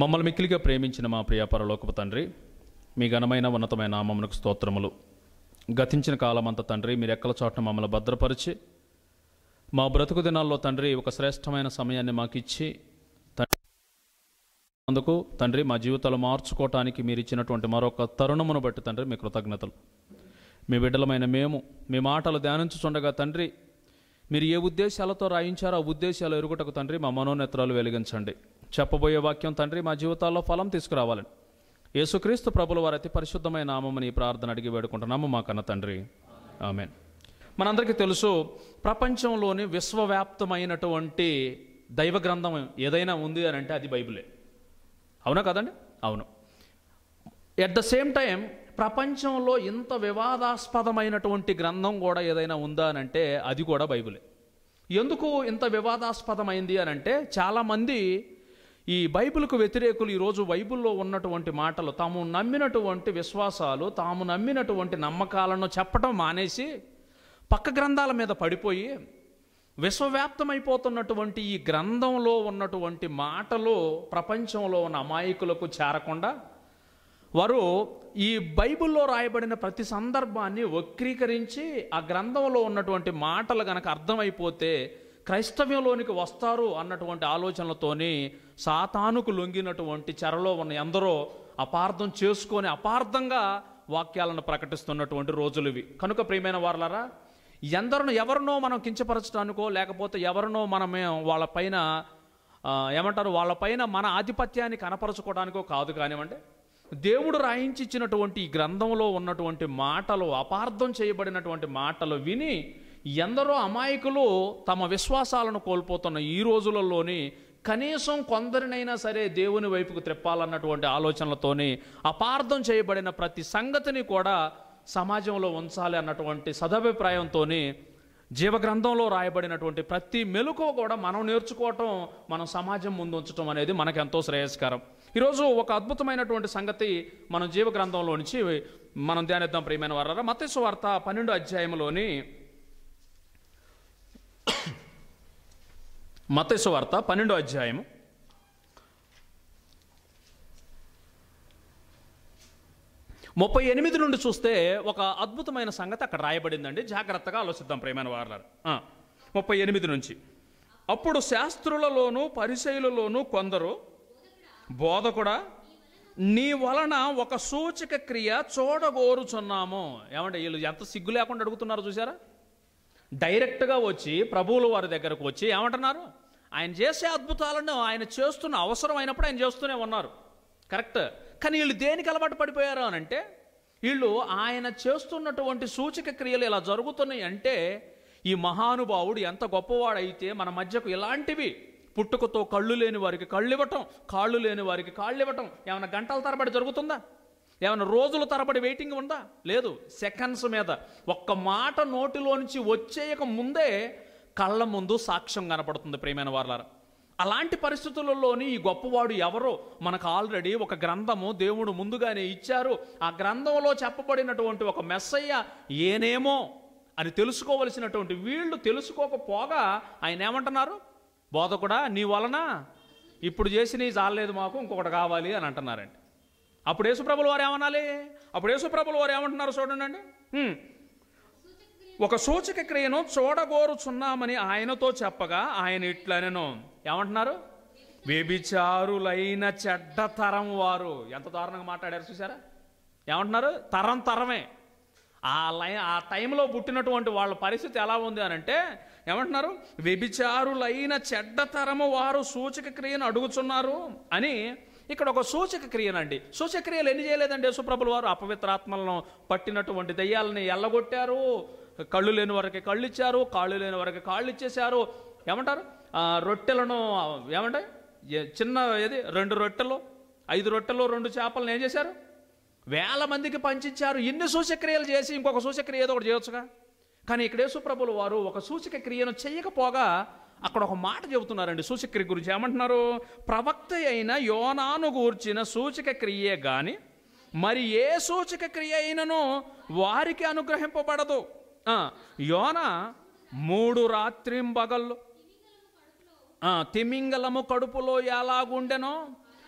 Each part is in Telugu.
మమ్మల్ని మిక్కిలిగా ప్రేమించిన మా ప్రియ పరలోకపు తండ్రి మీ ఘనమైన ఉన్నతమైన నామమునకు స్తోత్రములు గతించిన కాలమంతా తండ్రి మీరు ఎక్కల చోట మమ్మల్ని భద్రపరిచి మా బ్రతుకు దినాల్లో తండ్రి ఒక శ్రేష్టమైన సమయాన్ని మాకు ఇచ్చి తండ్రి అందుకు తండ్రి మా జీవితాలు మార్చుకోవటానికి మీరు ఇచ్చినటువంటి మరొక తరుణమును బట్టి తండ్రి మీ కృతజ్ఞతలు మీ బిడ్డలమైన మేము మీ మాటలు ధ్యానించుచుండగా తండ్రి మీరు ఏ ఉద్దేశాలతో రాయించారో ఆ ఉద్దేశాలు ఎరుగుటకు తండ్రి మా మనోనేత్రాలు వెలిగించండి చెప్పబోయే వాక్యం తండ్రి మా జీవితాల్లో ఫలం తీసుకురావాలని యేసుక్రీస్తు ప్రభుల వారి అతి పరిశుద్ధమైన నామమని ఈ ప్రార్థన అడిగి వేడుకుంటున్నాము మా కన్న తండ్రి ఆమెన్ మనందరికీ తెలుసు ప్రపంచంలోని విశ్వవ్యాప్తమైనటువంటి దైవ గ్రంథం ఏదైనా ఉంది అని అంటే అది బైబిలే అవునా కదండి అవును ఎట్ ద సేమ్ టైం ప్రపంచంలో ఇంత వివాదాస్పదమైనటువంటి గ్రంథం కూడా ఏదైనా ఉందా అని అంటే అది కూడా బైబిలే ఎందుకు ఇంత వివాదాస్పదమైంది అని అంటే చాలామంది ఈ బైబిల్కు వ్యతిరేకులు ఈరోజు బైబిల్లో ఉన్నటువంటి మాటలు తాము నమ్మినటువంటి విశ్వాసాలు తాము నమ్మినటువంటి నమ్మకాలను చెప్పటం మానేసి పక్క గ్రంథాల మీద పడిపోయి విశ్వవ్యాప్తమైపోతున్నటువంటి ఈ గ్రంథంలో ఉన్నటువంటి మాటలు ప్రపంచంలో ఉన్న అమాయకులకు చేరకుండా వారు ఈ బైబిల్లో రాయబడిన ప్రతి సందర్భాన్ని వక్రీకరించి ఆ గ్రంథంలో ఉన్నటువంటి మాటలు గనక అర్థమైపోతే క్రైస్తవ్యంలోనికి వస్తారు అన్నటువంటి ఆలోచనలతోని సాతానుకు లొంగినటువంటి చెరలో ఉన్న ఎందరో అపార్థం చేసుకొని అపార్థంగా వాక్యాలను ప్రకటిస్తున్నటువంటి రోజులు ఇవి కనుక ప్రియమైన వారలారా ఎందరినో ఎవరినో మనం కించపరచడానికో లేకపోతే ఎవరినో మనమే వాళ్ళ పైన ఆ, ఏమంటారు వాళ్ళ పైన మన ఆధిపత్యాన్ని కనపరచుకోవడానికో కాదు కానివ్వండి దేవుడు రాయించి ఇచ్చినటువంటి ఈ గ్రంథంలో ఉన్నటువంటి మాటలు అపార్థం చేయబడినటువంటి మాటలు విని ఎందరో అమాయకులు తమ విశ్వాసాలను కోల్పోతున్న ఈ రోజులలోని కనీసం కొందరినైనా సరే దేవుని వైపుకు త్రిప్పాలన్నటువంటి ఆలోచనలతోని అపార్థం చేయబడిన ప్రతి సంగతిని కూడా సమాజంలో ఉంచాలి అన్నటువంటి సదభిప్రాయంతో జీవగ్రంథంలో రాయబడినటువంటి ప్రతి మెలుకు కూడా మనం నేర్చుకోవటం మనం సమాజం ముందు ఉంచడం అనేది మనకు ఎంతో శ్రేయస్కరం ఈరోజు ఒక అద్భుతమైనటువంటి సంగతి మనం జీవగ్రంథంలో నుంచి మనం ధ్యానిద్దాం ప్రియమైన వారా మత్స్సు వార్త పన్నెండు అధ్యాయంలోని మత్స్సు వార్త పన్నెండో అధ్యాయము ముప్పై ఎనిమిది నుండి చూస్తే ఒక అద్భుతమైన సంగతి అక్కడ రాయబడిందండి జాగ్రత్తగా ఆలోచిద్దాం ప్రేమైన వారు ముప్పై ఎనిమిది నుంచి అప్పుడు శాస్త్రులలోను పరిచయులలోను కొందరు బోధకుడా నీ వలన ఒక సూచక క్రియ చూడగోరుచున్నాము ఏమంటే వీళ్ళు ఎంత సిగ్గు లేకుండా అడుగుతున్నారు చూసారా డైరెక్ట్గా వచ్చి ప్రభువుల వారి దగ్గరకు వచ్చి ఏమంటున్నారు ఆయన చేసే అద్భుతాలను ఆయన చేస్తున్న అవసరం అయినప్పుడు ఆయన చేస్తూనే ఉన్నారు కరెక్ట్ కానీ వీళ్ళు దేనికి అలవాటు పడిపోయారు అని అంటే వీళ్ళు ఆయన చేస్తున్నటువంటి సూచక క్రియలు ఇలా జరుగుతున్నాయి అంటే ఈ మహానుభావుడు ఎంత గొప్పవాడైతే మన మధ్యకు ఇలాంటివి పుట్టుకతో కళ్ళు లేని వారికి కళ్ళు ఇవ్వటం కాళ్ళు లేని వారికి కాళ్ళు ఇవ్వటం ఏమైనా గంటల తరబడి జరుగుతుందా ఏమైనా రోజుల తరబడి వెయిటింగ్ ఉందా లేదు సెకండ్స్ మీద ఒక్క మాట నోటిలో నుంచి వచ్చేయక ముందే కళ్ళ ముందు సాక్ష్యం కనపడుతుంది ప్రియమైన వార్లారా అలాంటి పరిస్థితులలోని ఈ గొప్పవాడు ఎవరో మనకు ఆల్రెడీ ఒక గ్రంథము దేవుడు ముందుగానే ఇచ్చారు ఆ గ్రంథంలో చెప్పబడినటువంటి ఒక మెస్సయ్య ఏనేమో అని తెలుసుకోవలసినటువంటి వీళ్ళు తెలుసుకోకపోగా ఆయన ఏమంటున్నారు బోధకుడా నీ వలన ఇప్పుడు చేసినవి చాలలేదు మాకు ఇంకొకటి కావాలి అని అంటున్నారండి అప్పుడు యేసుప్రభుల వారు ఏమనాలి అప్పుడు యేసుప్రభుల వారు ఏమంటున్నారు చూడండి అండి హ్మ్. ఒక సూచక క్రియను చూడగోరుచున్నామని ఆయనతో చెప్పగా ఆయన ఇట్లనెను ఏమంటున్నారు వ్యభిచారులైన చెడ్డ తరం వారు ఎంత దారుణంగా మాట్లాడారు చూసారా ఏమంటున్నారు తరం తరమే ఆ లై ఆ టైంలో పుట్టినటువంటి వాళ్ళ పరిస్థితి ఎలా ఉంది అని అంటే ఏమంటున్నారు వ్యభిచారులైన చెడ్డ తరము వారు సూచక క్రియను అడుగుచున్నారు అని ఇక్కడ ఒక సూచక క్రియనండి సూచక క్రియలు ఎన్ని చేయలేదండి యేసుప్రభుల వారు అపవిత్రాత్మలను పట్టినటువంటి దెయ్యాలని ఎల్లగొట్టారు కళ్ళు లేని వారికి కళ్ళు ఇచ్చారు కాళ్ళు లేని వారికి కాళ్ళు ఇచ్చేశారు ఏమంటారు ఆ, రొట్టెలను ఏమంటాయి ఏ- చిన్న ఏది రెండు రొట్టెలు ఐదు రొట్టెలు రెండు చేపలను ఏం చేశారు వేల మందికి పంచిచ్చారు ఇన్ని సూచక్రియలు చేసి ఇంకొక సూచక్రియ ఏదో ఒకటి చేయొచ్చుగా కానీ ఇక్కడ యేసుప్రభులు వారు ఒక సూచక క్రియను చేయకపోగా అక్కడ ఒక మాట చెబుతున్నారండి సూచక్రియ గురించి ఏమంటున్నారు ప్రవక్త అయిన యోనాను గూర్చిన సూచక క్రియే గాని మరి ఏ సూచక క్రియ అయినను వారికి అనుగ్రహింపబడదు ఆ, యోన మూడు రాత్రింబగళ్ళు ఆ, తిమింగలము కడుపులో ఎలాగుండెనో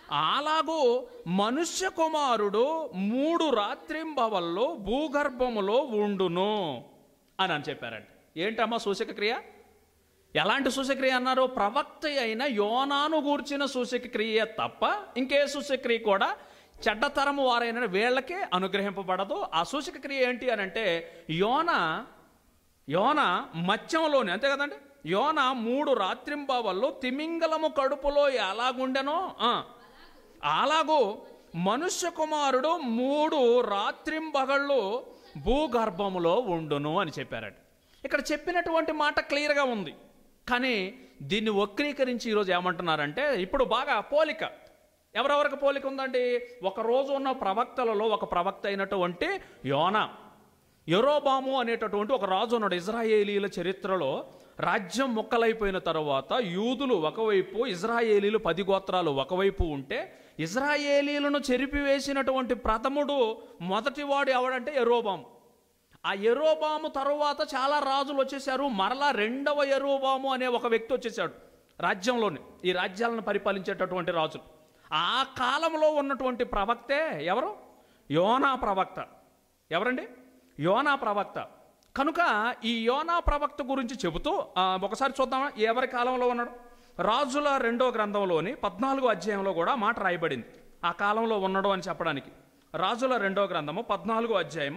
అలాగూ మనుష్య కుమారుడు మూడు రాత్రింబవల్లో భూగర్భములో ఉండును అని అని చెప్పారండి ఏంటమ్మా సూచక క్రియ ఎలాంటి సూచక్రియ అన్నారు ప్రవక్త అయిన యోనాను గూర్చిన సూచక్రియ తప్ప ఇంకే సూచక్రియ కూడా చెడ్డతరము వారైన వీళ్ళకే అనుగ్రహింపబడదు ఆ సూచక క్రియ ఏంటి అని అంటే యోన యోన మత్స్యంలోని అంతే కదండి యోన మూడు రాత్రింబావల్లో తిమింగలము కడుపులో ఎలాగుండెనో ఆ, అలాగూ మనుష్య కుమారుడు మూడు రాత్రింబగళ్ళు భూగర్భములో ఉండును అని చెప్పారట ఇక్కడ చెప్పినటువంటి మాట క్లియర్గా ఉంది కానీ దీన్ని వక్రీకరించి ఈరోజు ఏమంటున్నారంటే ఇప్పుడు బాగా పోలిక ఎవరెవరికి పోలిక ఉందండి ఒక రోజు ఉన్న ప్రవక్తలలో ఒక ప్రవక్త అయినటువంటి యోన యెరోబాము అనేటటువంటి ఒక రాజు ఉన్నాడు ఇజ్రాయేలీల చరిత్రలో రాజ్యం ముక్కలైపోయిన తర్వాత యూదులు ఒకవైపు ఇజ్రాయేలీలు పది గోత్రాలు ఒకవైపు ఉంటే ఇజ్రాయేలీలను చెరిపివేసినటువంటి ప్రథముడు మొదటివాడు ఎవడంటే ఎరోబాము ఆ ఎరోబాము తరువాత చాలా రాజులు వచ్చేసారు మరలా రెండవ ఎరోబాము అనే ఒక వ్యక్తి వచ్చేసాడు రాజ్యంలోని ఈ రాజ్యాలను పరిపాలించేటటువంటి రాజులు ఆ కాలంలో ఉన్నటువంటి ప్రవక్తే ఎవరు యోనా ప్రవక్త ఎవరండి యోనా ప్రవక్త కనుక ఈ యోనా ప్రవక్త గురించి చెబుతూ ఆ, ఒకసారి చూద్దామా ఎవరి కాలంలో ఉన్నాడు రాజుల రెండో గ్రంథంలోని పద్నాలుగో అధ్యాయంలో కూడా మాట రాయబడింది ఆ కాలంలో ఉన్నాడు అని చెప్పడానికి రాజుల రెండో గ్రంథము పద్నాలుగో అధ్యాయం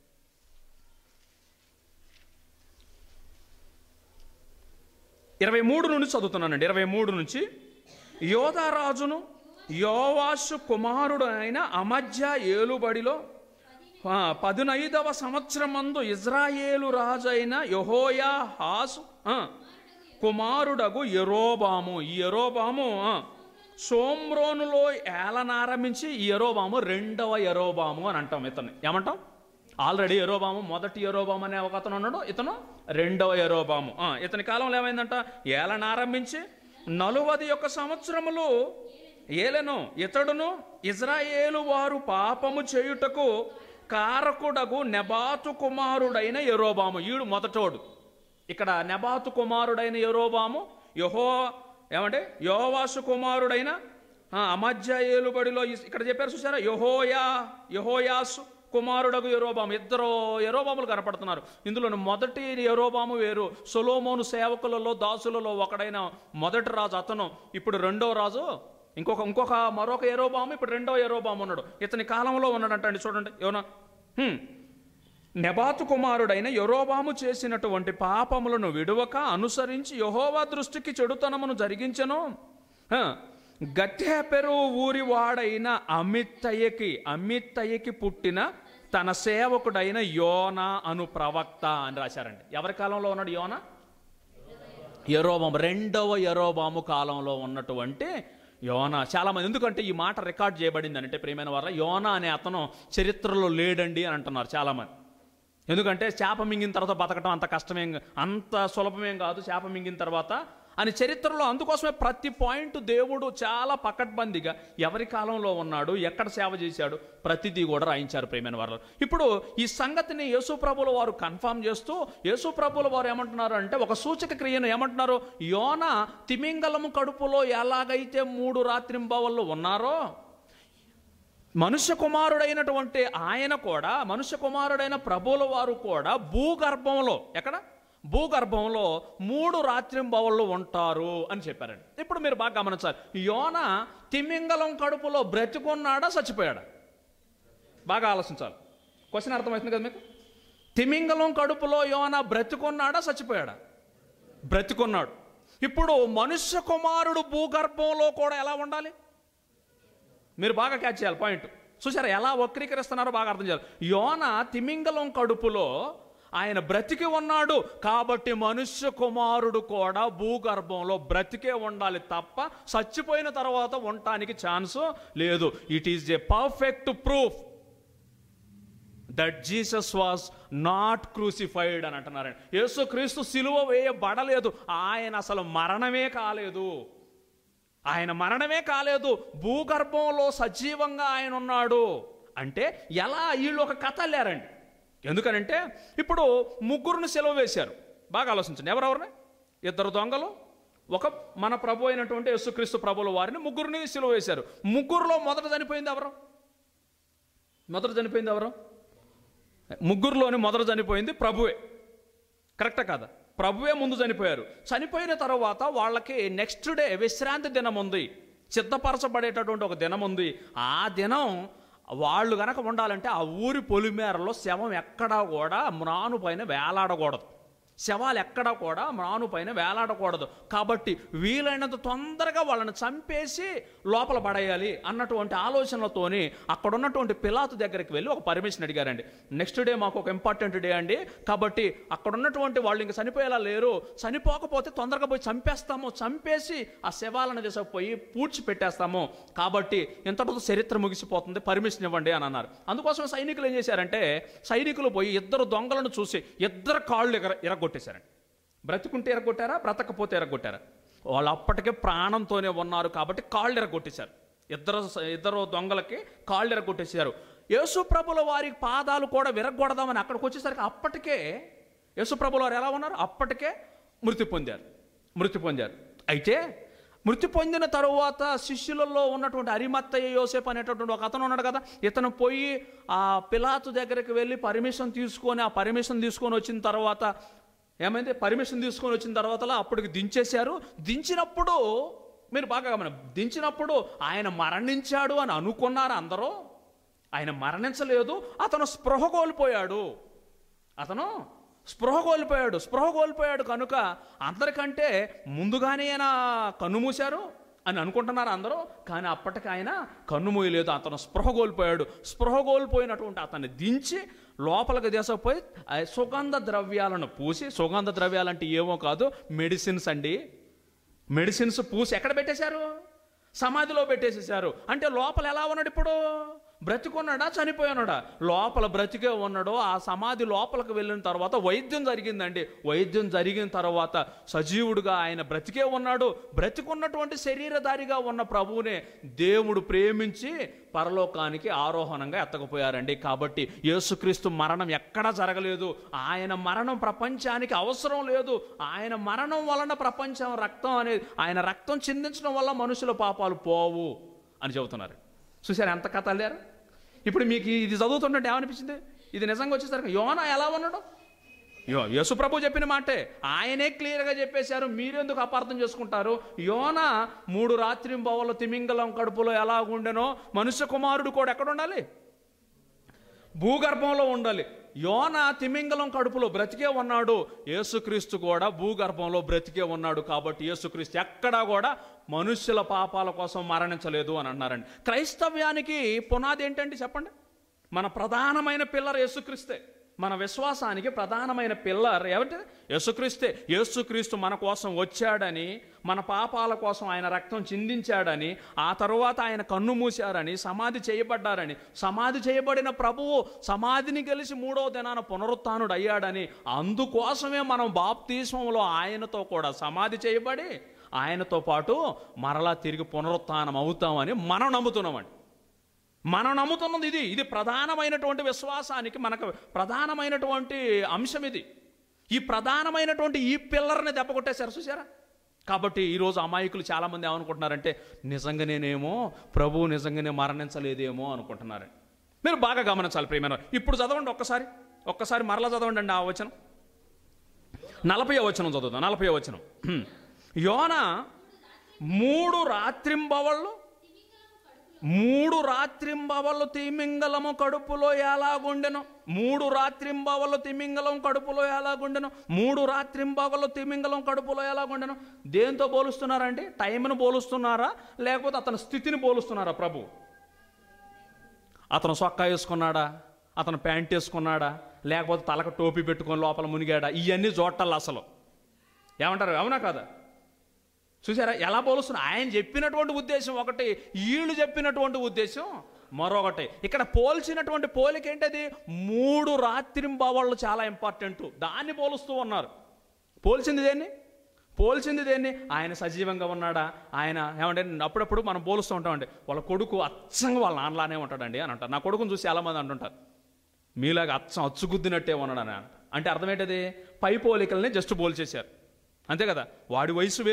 ఇరవై మూడు నుండి చదువుతున్నానండి ఇరవై మూడు నుంచి యోధారాజును యోవాషు కుమారుడు అయిన అమధ్య ఏలుబడిలో ఆ, పదునైదవ సంవత్సరమందు ఇజ్రాయేలు రాజు అయిన యహోయా హాసు ఆ, కుమారుడగు ఎరోబాము ఈ ఎరోబాము ఆ, సోమ్రోనులో ఏలనారంభించి ఈ ఎరోబాము రెండవ ఎరోబాము అని అంటాం ఇతన్ని ఏమంటాం ఆల్రెడీ ఎరోబాము మొదటి ఎరోబాము అనే ఒక అతను ఉన్నాడు ఇతను రెండవ ఎరోబాము ఆ, ఇతని కాలంలో ఏమైందంట ఏలనారంభించి నలువది యొక్క సంవత్సరములు ఏలెను ఇతడును ఇజ్రాయేలు వారు పాపము చేయుటకు కారకుడగు నెబాతు కుమారుడైన ఎరోబాము ఈడు మొదటోడు ఇక్కడ నెబాతు కుమారుడైన ఎరోబాము యహో ఏమంటే యోవాసు కుమారుడైన ఆ, అమధ్య ఏలుబడిలో ఇస్- ఇక్కడ చెప్పారు చూసారా యహోయా యహోయాసు కుమారుడగు ఎరోబాము ఇద్దరు ఎరోబాములు కనపడుతున్నారు ఇందులో మొదటి ఎరోబాము వేరు సొలోమోను సేవకులలో దాసులలో ఒకడైన మొదటి రాజు అతను ఇప్పుడు రెండో రాజు ఇంకొక ఇంకొక మరొక ఎరోబాము ఇప్పుడు రెండో ఎరోబాము ఉన్నాడు ఇతని కాలంలో ఉన్నాడంటండి చూడండి యోనా హ్మ్. నెబాతు కుమారుడైన యెరోబాము చేసినటువంటి పాపములను విడువక అనుసరించి యహోవా దృష్టికి చెడుతనమును జరిగించెను హ, గత్యపెరు ఊరి వాడైన అమిత్తయ్యకి అమిత్తయ్యకి పుట్టిన తన సేవకుడైన యోనా అను ప్రవక్త అని రాశారండి ఎవరి కాలంలో ఉన్నాడు యోనా యరోబాము రెండవ యరోబాము కాలంలో ఉన్నటువంటి యోనా చాలా మంది ఎందుకంటే ఈ మాట రికార్డ్ చేయబడింది అంటే ప్రియమైన వారు యోనా అనే అతను చరిత్రలో లేడండి అని అంటున్నారు చాలామంది ఎందుకంటే చేప మింగిన తర్వాత బతకడం అంత కష్టమేం అంత సులభమేం కాదు చేప మింగిన తర్వాత అని చరిత్రలో అందుకోసమే ప్రతి పాయింట్ దేవుడు చాలా పకడ్బందీగా ఎవరి కాలంలో ఉన్నాడు ఎక్కడ సేవ చేశాడు ప్రతిదీ కూడా రాయించారు ప్రేమైన వారు ఇప్పుడు ఈ సంగతిని యేసుప్రభుల వారు కన్ఫర్మ్ చేస్తూ యేసుప్రభుల వారు ఏమంటున్నారు అంటే ఒక సూచక క్రియను ఏమంటున్నారు యోన తిమింగలము కడుపులో ఎలాగైతే మూడు రాత్రింబవళ్ళు ఉన్నారో మనుష్య కుమారుడైనటువంటి ఆయన కూడా మనుష్య కుమారుడైన ప్రభువుల వారు కూడా భూగర్భంలో ఎక్కడ భూగర్భంలో మూడు రాత్రింబవళ్ళు ఉంటారు అని చెప్పారండి ఇప్పుడు మీరు బాగా గమనించాలి యోన తిమింగలం కడుపులో బ్రతికున్నాడా చచ్చిపోయాడా బాగా ఆలోచించాలి క్వశ్చన్ అర్థమవుతుంది కదా మీకు తిమింగలం కడుపులో యోన బ్రతికున్నాడా చచ్చిపోయాడా బ్రతికున్నాడు ఇప్పుడు మనుష్య కుమారుడు భూగర్భంలో కూడా ఎలా ఉండాలి మీరు బాగా క్యాచ్ చేయాలి పాయింట్ చూసారా ఎలా వక్రీకరిస్తున్నారో బాగా అర్థం చేయాలి యోన తిమింగలం కడుపులో ఆయన బ్రతికి ఉన్నాడు కాబట్టి మనుష్య కుమారుడు కూడా భూగర్భంలో బ్రతికే ఉండాలి తప్ప చచ్చిపోయిన తర్వాత ఉండటానికి ఛాన్స్ లేదు it is a perfect proof that Jesus was not crucified అని అంటున్నారండి యేసు క్రీస్తు సిలువ వేయబడలేదు ఆయన అసలు మరణమే కాలేదు ఆయన మరణమే కాలేదు భూగర్భంలో సజీవంగా ఆయన ఉన్నాడు అంటే ఎలా వీళ్ళు ఒక కథ లేరండి ఎందుకనంటే ఇప్పుడు ముగ్గురుని సెలవు వేశారు బాగా ఆలోచించండి ఎవరెవరిని ఇద్దరు దొంగలు ఒక మన ప్రభు అయినటువంటి యేసుక్రీస్తు ప్రభుల వారిని ముగ్గురిని సిలువ వేశారు ముగ్గురులో మొదట చనిపోయింది ఎవరు మొదట చనిపోయింది ఎవరు ముగ్గురులోని మొదట చనిపోయింది ప్రభువే కరెక్టా కాదా ప్రభువే ముందు చనిపోయారు చనిపోయిన తర్వాత వాళ్ళకి నెక్స్ట్ డే విశ్రాంతి దినం ఉంది సిద్ధపరచబడేటటువంటి ఒక దినం ఉంది ఆ దినం వాళ్ళు గనక ఉండాలంటే ఆ ఊరి పొలిమేరలో శవం ఎక్కడా కూడా మ్రాను పైన వేలాడకూడదు శవాలు ఎక్కడా కూడా మ్రాను పైన వేలాడకూడదు కాబట్టి వీలైనంత తొందరగా వాళ్ళని చంపేసి లోపల పడేయాలి అన్నటువంటి ఆలోచనలతోని అక్కడ ఉన్నటువంటి పిలాతు దగ్గరికి వెళ్ళి ఒక పర్మిషన్ అడిగారండి నెక్స్ట్ డే మాకు ఒక ఇంపార్టెంట్ డే అండి కాబట్టి అక్కడ ఉన్నటువంటి వాళ్ళు ఇంక చనిపోయేలా లేరు చనిపోకపోతే తొందరగా పోయి చంపేస్తాము చంపేసి ఆ శవాలను తీసుకుపోయి పూడ్చి పెట్టేస్తాము కాబట్టి ఇంతటితో చరిత్ర ముగిసిపోతుంది పర్మిషన్ ఇవ్వండి అని అన్నారు అందుకోసం సైనికులు ఏం చేశారంటే సైనికులు పోయి ఇద్దరు దొంగలను చూసి ఇద్దరు కాళ్ళు ఎగర ఎరగొట్టేశారండి బ్రతికుంటే ఎరగొట్టారా బ్రతకపోతే ఎరగొట్టారా వాళ్ళు అప్పటికే ప్రాణంతోనే ఉన్నారు కాబట్టి కాళ్ళు ఎరగొట్టేశారు ఇద్దరు ఇద్దరు దొంగలకి కాళ్ళు ఎరగొట్టేశారు యేసు ప్రభుల వారి పాదాలు కూడా విరగొడదామని అక్కడికి వచ్చేసరికి అప్పటికే యేసు ప్రభుల వారు ఎలా ఉన్నారు అప్పటికే మృతి పొందారు మృతి పొందారు అయితే మృతి పొందిన తరువాత శిష్యులలో ఉన్నటువంటి అరిమత్తయ్య యోసేపు అనేటటువంటి ఒక అతను ఉన్నాడు కదా ఇతను పోయి ఆ పిలాతు దగ్గరికి వెళ్ళి పర్మిషన్ తీసుకొని ఆ పర్మిషన్ తీసుకొని వచ్చిన తర్వాత ఏమైంది పర్మిషన్ తీసుకొని వచ్చిన తర్వాత అప్పటికి దించేశారు దించినప్పుడు మీరు బాగా గమన దించినప్పుడు ఆయన మరణించాడు అని అనుకున్నారు అందరూ ఆయన మరణించలేదు అతను స్పృహ కోల్పోయాడు అతను స్పృహ కోల్పోయాడు స్పృహ కోల్పోయాడు కనుక అందరికంటే ముందుగానే ఆయన కన్ను మూశారు అని అనుకుంటున్నారు అందరూ కానీ అప్పటికి ఆయన కన్ను మూయలేదు అతను స్పృహ కోల్పోయాడు స్పృహ కోల్పోయినటువంటి అతన్ని దించి లోపలికి దేశపోయి ఆ సుగంధ ద్రవ్యాలను పూసి సుగంధ ద్రవ్యాలంటే ఏమో కాదు మెడిసిన్స్ అండి మెడిసిన్స్ పూసి ఎక్కడ పెట్టేశారు సమాధిలో పెట్టేసేశారు అంటే లోపల ఎలా ఉన్నాడు ఇప్పుడు బ్రతికున్నాడా చనిపోయాడా లోపల బ్రతికే ఉన్నాడు ఆ సమాధి లోపలికి వెళ్ళిన తర్వాత వైద్యం జరిగిందండి వైద్యం జరిగిన తర్వాత సజీవుడుగా ఆయన బ్రతికే ఉన్నాడు బ్రతికున్నటువంటి శరీరధారిగా ఉన్న ప్రభువునే దేవుడు ప్రేమించి పరలోకానికి ఆరోహణంగా ఎత్తకపోయారండి కాబట్టి యేసుక్రీస్తు మరణం ఎక్కడా జరగలేదు ఆయన మరణం ప్రపంచానికి అవసరం లేదు ఆయన మరణం వలన ప్రపంచం రక్తం అనేది ఆయన రక్తం చిందించడం వల్ల మనుషుల పాపాలు పోవు అని చెబుతున్నారు చూసారు ఎంత కథ లేరు ఇప్పుడు మీకు ఇది చదువుతుంటే ఏమనిపించింది ఇది నిజంగా వచ్చేసరికి యోన ఎలా ఉన్నాడు యో యేసు ప్రభు చెప్పిన మాటే ఆయనే క్లియర్గా చెప్పేశారు మీరెందుకు అపార్థం చేసుకుంటారు యోన మూడు రాత్రి బవలు తిమింగలం కడుపులో ఎలా ఉండెనో మనుష్య కుమారుడు కూడా ఎక్కడ ఉండాలి భూగర్భంలో ఉండాలి యోన తిమింగలం కడుపులో బ్రతికే ఉన్నాడు యేసుక్రీస్తు కూడా భూగర్భంలో బ్రతికే ఉన్నాడు కాబట్టి యేసుక్రీస్తు ఎక్కడా కూడా మనుష్యుల పాపాల కోసం మరణించలేదు అని అన్నారండి క్రైస్తవ్యానికి పునాది ఏంటండి చెప్పండి మన ప్రధానమైన పిల్లర్ యేసుక్రీస్తే మన విశ్వాసానికి ప్రధానమైన పిల్లర్ ఏమిటి యేసుక్రీస్తే యేసుక్రీస్తు మన కోసం వచ్చాడని మన పాపాల కోసం ఆయన రక్తం చిందించాడని ఆ తరువాత ఆయన కన్ను మూశారని సమాధి చేయబడ్డారని సమాధి చేయబడిన ప్రభువు సమాధిని గెలిచి మూడో దినాన పునరుత్నుడు అయ్యాడని అందుకోసమే మనం బాప్తీస్మంలో ఆయనతో కూడా సమాధి చేయబడి ఆయనతో పాటు మరలా తిరిగి పునరుత్థానం అవుతామని మనం నమ్ముతున్నామండి మనం నమ్ముతున్నది ఇది ఇది ప్రధానమైనటువంటి విశ్వాసానికి మనకు ప్రధానమైనటువంటి అంశం ఇది ఈ ప్రధానమైనటువంటి ఈ పిల్లర్ని దెబ్బకొట్టేశారు చూసారా కాబట్టి ఈరోజు అమాయకులు చాలామంది ఏమనుకుంటున్నారంటే నిజంగా నేనేమో ప్రభువు నిజంగానే మరణించలేదేమో అనుకుంటున్నారు మీరు బాగా గమనించాలి ప్రియమైన వారు. ఇప్పుడు చదవండి ఒక్కసారి ఒక్కసారి మరలా చదవండి అండి ఆ వచనం నలభై వచనం చదువుదాం నలభై వచనం యోన మూడు రాత్రింబవళ్ళు మూడు రాత్రింబవళ్ళు తిమింగలము కడుపులో ఎలాగుండెను మూడు రాత్రింబవళ్ళు తిమింగలం కడుపులో ఎలాగుండెను మూడు రాత్రింబవళ్ళు తిమింగలం కడుపులో ఎలాగుండెను దేంతో పోలుస్తున్నారండి టైంను పోలుస్తున్నారా లేకపోతే అతని స్థితిని పోలుస్తున్నారా ప్రభు అతను సొక్కా వేసుకున్నాడా అతను ప్యాంట్ వేసుకున్నాడా లేకపోతే తలకు టోపీ పెట్టుకొని లోపల మునిగాడా ఇవన్నీ జోటల్ అసలు ఏమంటారు అవునా కాదా చూసారా ఎలా పోలుస్తున్నా ఆయన చెప్పినటువంటి ఉద్దేశం ఒకటి వీళ్ళు చెప్పినటువంటి ఉద్దేశం మరొకటి ఇక్కడ పోల్చినటువంటి పోలిక ఏంటది మూడు రాత్రింబవళ్ళు చాలా ఇంపార్టెంట్ దాన్ని పోలుస్తూ ఉన్నారు పోల్చింది దేన్ని పోల్చింది దేన్ని ఆయన సజీవంగా ఉన్నాడా ఆయన ఏమంటే అప్పుడప్పుడు మనం పోలుస్తూ ఉంటామండి వాళ్ళ కొడుకు అచ్చంగా వాళ్ళ నాన్నలానే ఉంటాడండి అని అంటారు నా కొడుకుని చూసి చాలామంది అంటుంటారు మీలాగా అచ్చం అచ్చుగుద్దినట్టే ఉన్నాడని అంట అంటే అర్థం ఏంటది పై పోలికల్ని జస్ట్ పోల్చేశారు అంతే కదా వాడి వయసు వేరు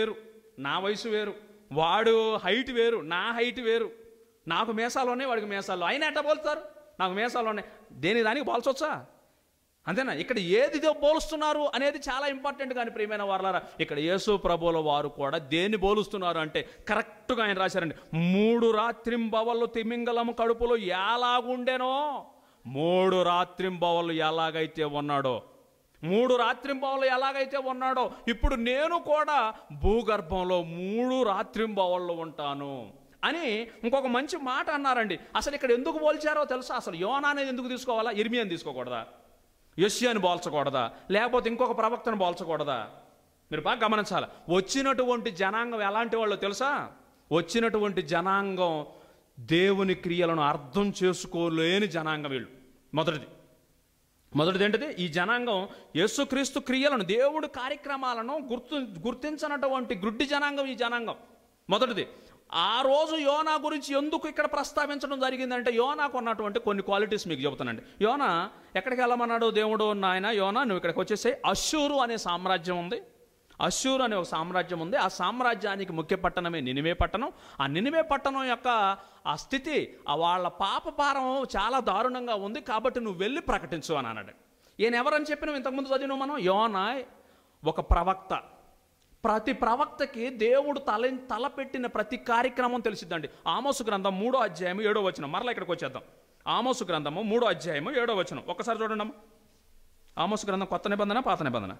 నా వయసు వేరు వాడు హైట్ వేరు నా హైట్ వేరు నాకు మేసాలు ఉన్నాయి వాడికి మేసాలు అయినా ఎట్లా పోలుతారు నాకు మేసాలు ఉన్నాయి దేని దానికి పోల్చొచ్చా అంతేనా ఇక్కడ ఏది ఇదో పోలుస్తున్నారు అనేది చాలా ఇంపార్టెంట్ కానీ ప్రియమైన వారలారా ఇక్కడ యేసు ప్రభుల వారు కూడా దేన్ని పోలుస్తున్నారు అంటే కరెక్ట్గా ఆయన రాశారండి మూడు రాత్రింబవళ్ళు తిమింగలము కడుపులో ఎలాగుండెనో మూడు రాత్రింబవళ్ళు ఎలాగైతే ఉన్నాడో మూడు రాత్రింబవళ్ళు ఎలాగైతే ఉన్నాడో ఇప్పుడు నేను కూడా భూగర్భంలో మూడు రాత్రింబవళ్ళు ఉంటాను అని ఇంకొక మంచి మాట అన్నారండి అసలు ఇక్కడ ఎందుకు పోల్చారో తెలుసా అసలు యోనా అనేది ఎందుకు తీసుకోవాలా ఇర్మియాని తీసుకోకూడదా యశ్యాని పోల్చకూడదా లేకపోతే ఇంకొక ప్రవక్తను పోల్చకూడదా మీరు బాగా గమనించాలి వచ్చినటువంటి జనాంగం ఎలాంటి వాళ్ళో తెలుసా వచ్చినటువంటి జనాంగం దేవుని క్రియలను అర్థం చేసుకోలేని జనాంగం వీళ్ళు మొదటిది మొదటిది ఏంటిది ఈ జనాంగం యేసుక్రీస్తు క్రియలను దేవుడు కార్యక్రమాలను గుర్తు గుర్తించనటువంటి గుడ్డి జనాంగం ఈ జనాంగం మొదటిది ఆ రోజు యోనా గురించి ఎందుకు ఇక్కడ ప్రస్తావించడం జరిగిందంటే యోనాకు ఉన్నటువంటి కొన్ని క్వాలిటీస్ మీకు చెబుతానండి యోనా ఎక్కడికి వెళ్ళమన్నాడు దేవుడు నాయన యోనా నువ్వు ఇక్కడికి వచ్చేసే అశ్షూరు అనే సామ్రాజ్యం ఉంది అశ్షూరు అనే ఒక సామ్రాజ్యం ఉంది ఆ సామ్రాజ్యానికి ముఖ్య పట్టణమే నినివే పట్టణం ఆ నినివే పట్టణం యొక్క ఆ స్థితి ఆ వాళ్ళ పాపపారం చాలా దారుణంగా ఉంది కాబట్టి నువ్వు వెళ్ళి ప్రకటించు అని అన్నాడు ఈయన ఎవరని చెప్పినావు ఇంతకుముందు చదివినాం మనం యోనా ఒక ప్రవక్త ప్రతి ప్రవక్తకి దేవుడు తల తలపెట్టిన ప్రతి కార్యక్రమం తెలిసిద్దండి ఆమోసు గ్రంథం మూడో అధ్యాయం ఏడో వచనం మరలా ఇక్కడికి వచ్చేద్దాం ఆమోసు గ్రంథము మూడో అధ్యాయము ఏడో వచనం ఒక్కసారి చూడండి అమ్మ ఆమోసు గ్రంథం కొత్త నిబంధన పాత నిబంధన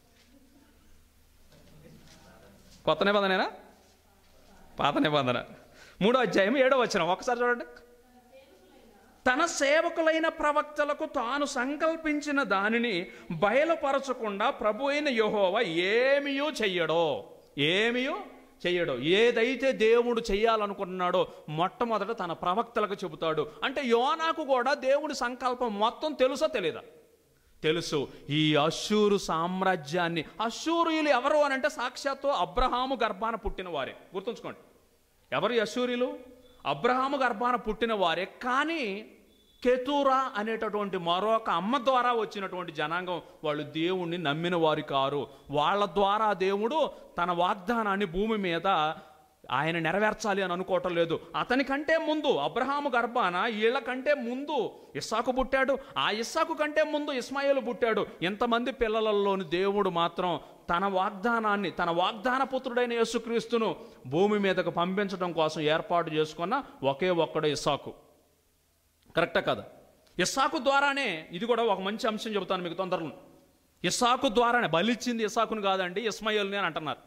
కొత్త నిబంధనేనా పాత నిబంధన మూడో అధ్యాయం ఏడో వచనం ఒకసారి చూడండి తన సేవకులైన ప్రవక్తలకు తాను సంకల్పించిన దానిని బయలుపరచకుండా ప్రభు అయిన యహోవ ఏమియో చెయ్యడో ఏమియో చెయ్యడో ఏదైతే దేవుడు చెయ్యాలనుకుంటున్నాడో మొట్టమొదట తన ప్రవక్తలకు చెబుతాడు అంటే యోనాకు కూడా దేవుడి సంకల్పం మొత్తం తెలుసా తెలీదా తెలుసు ఈ అశూరు సామ్రాజ్యాన్ని అశూరియులు ఎవరు అని అంటే సాక్షాత్తు అబ్రహాము గర్భాన పుట్టిన వారే గుర్తుంచుకోండి ఎవరు ఈ అశూరియులు అబ్రహాము గర్భాన పుట్టిన వారే కానీ కెతూరా అనేటటువంటి మరొక అమ్మ ద్వారా వచ్చినటువంటి జనాంగం వాళ్ళు దేవుణ్ణి నమ్మిన వారు కారు వాళ్ళ ద్వారా దేవుడు తన వాగ్దానాన్ని భూమి మీద ఆయన నెరవేర్చాలి అని అనుకోవటం లేదు అతని కంటే ముందు అబ్రహాము గర్భాన వీళ్ళ కంటే ముందు ఇస్సాకు పుట్టాడు ఆ ఇస్సాకు కంటే ముందు ఇస్మాయిల్ పుట్టాడు ఎంతమంది పిల్లలలోని దేవుడు మాత్రం తన వాగ్దానాన్ని తన వాగ్దాన పుత్రుడైన యేసుక్రీస్తును భూమి మీదకు పంపించడం కోసం ఏర్పాటు చేసుకున్న ఒకే ఒక్కడు ఇస్సాకు కరెక్టా కదా ఇస్సాకు ద్వారానే ఇది కూడా ఒక మంచి అంశం చెబుతాను మీకు తొందరలో ఇస్సాకు ద్వారానే బలిచ్చింది ఇస్సాకును కాదండి ఇస్మాయిల్ని అని అంటున్నారు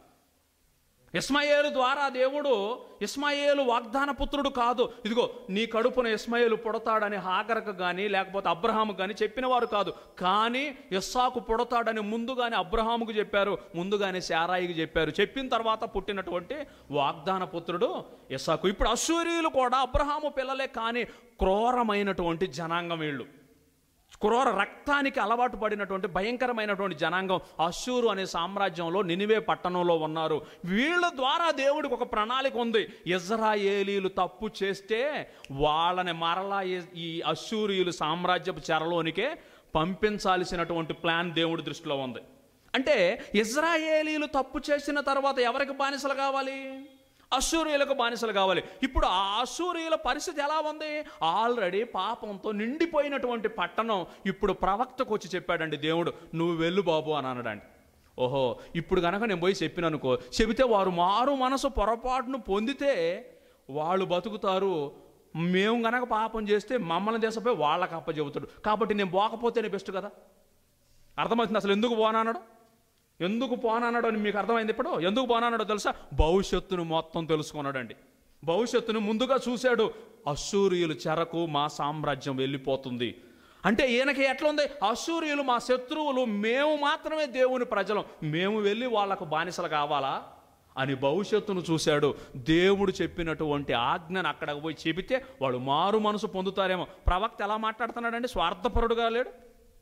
ఇస్మాయేలు ద్వారా దేవుడు ఇస్మాయేలు వాగ్దాన పుత్రుడు కాదు ఇదిగో నీ కడుపున ఇస్మాయేలు పుడతాడని హాగరకు కానీ లేకపోతే అబ్రహాము కానీ చెప్పిన వారు కాదు కానీ ఇస్సాకు పుడతాడని ముందుగానే అబ్రహాముకు చెప్పారు ముందుగానే శారాయికి చెప్పారు చెప్పిన తర్వాత పుట్టినటువంటి వాగ్దాన పుత్రుడు ఇస్సాకు ఇప్పుడు అశ్వరీయులు కూడా అబ్రహాము పిల్లలే కానీ క్రూరమైనటువంటి జనాంగం వీళ్ళు క్రూర రక్తానికి అలవాటు పడినటువంటి భయంకరమైనటువంటి జనాంగం అశూరు అనే సామ్రాజ్యంలో నినివే పట్టణంలో ఉన్నారు వీళ్ళ ద్వారా దేవుడికి ఒక ప్రణాళిక ఉంది ఇజ్రాయేలీలు తప్పు చేస్తే వాళ్ళని మరలా ఈ- ఈ అశూరియులు సామ్రాజ్యపు చెరలోనికే పంపించాల్సినటువంటి ప్లాన్ దేవుడి దృష్టిలో ఉంది అంటే ఇజ్రాయేలీలు తప్పు చేసిన తర్వాత ఎవరికి బానిసలు కావాలి అశూరియులకు బానిసలు కావాలి ఇప్పుడు ఆ అశూరియుల పరిస్థితి ఎలా ఉంది ఆల్రెడీ పాపంతో నిండిపోయినటువంటి పట్టణం ఇప్పుడు ప్రవక్తకు వచ్చి చెప్పాడండి దేవుడు నువ్వు వెళ్ళు బాబు అని అనడండి ఓహో ఇప్పుడు కనుక నేను పోయి చెప్పిననుకో చెబితే వారు మారు మనసు పొరపాటును పొందితే వాళ్ళు బతుకుతారు మేము గనక పాపం చేస్తే మమ్మల్ని దేశపై వాళ్ళకి అప్పచెబుతాడు కాబట్టి నేను పోకపోతేనే బెస్ట్ కదా అర్థమవుతుంది అసలు ఎందుకు పోనన్నాడు ఎందుకు పోనన్నాడు అని మీకు అర్థమైంది ఇప్పుడు ఎందుకు పోనన్నాడో తెలుసా భవిష్యత్తును మొత్తం తెలుసుకున్నాడండి భవిష్యత్తును ముందుగా చూశాడు అశూరియులు చెరకు మా సామ్రాజ్యం వెళ్ళిపోతుంది అంటే ఈయనకి ఎట్లా ఉంది అశూరియులు మా శత్రువులు మేము మాత్రమే దేవుని ప్రజలం మేము వెళ్ళి వాళ్ళకు బానిసలు కావాలా అని భవిష్యత్తును చూశాడు దేవుడు చెప్పినటువంటి ఆజ్ఞను అక్కడికి పోయి చెబితే వాడు మారు మనసు పొందుతారేమో ప్రవక్త ఎలా మాట్లాడుతున్నాడండి స్వార్థపరుడుగా లేడు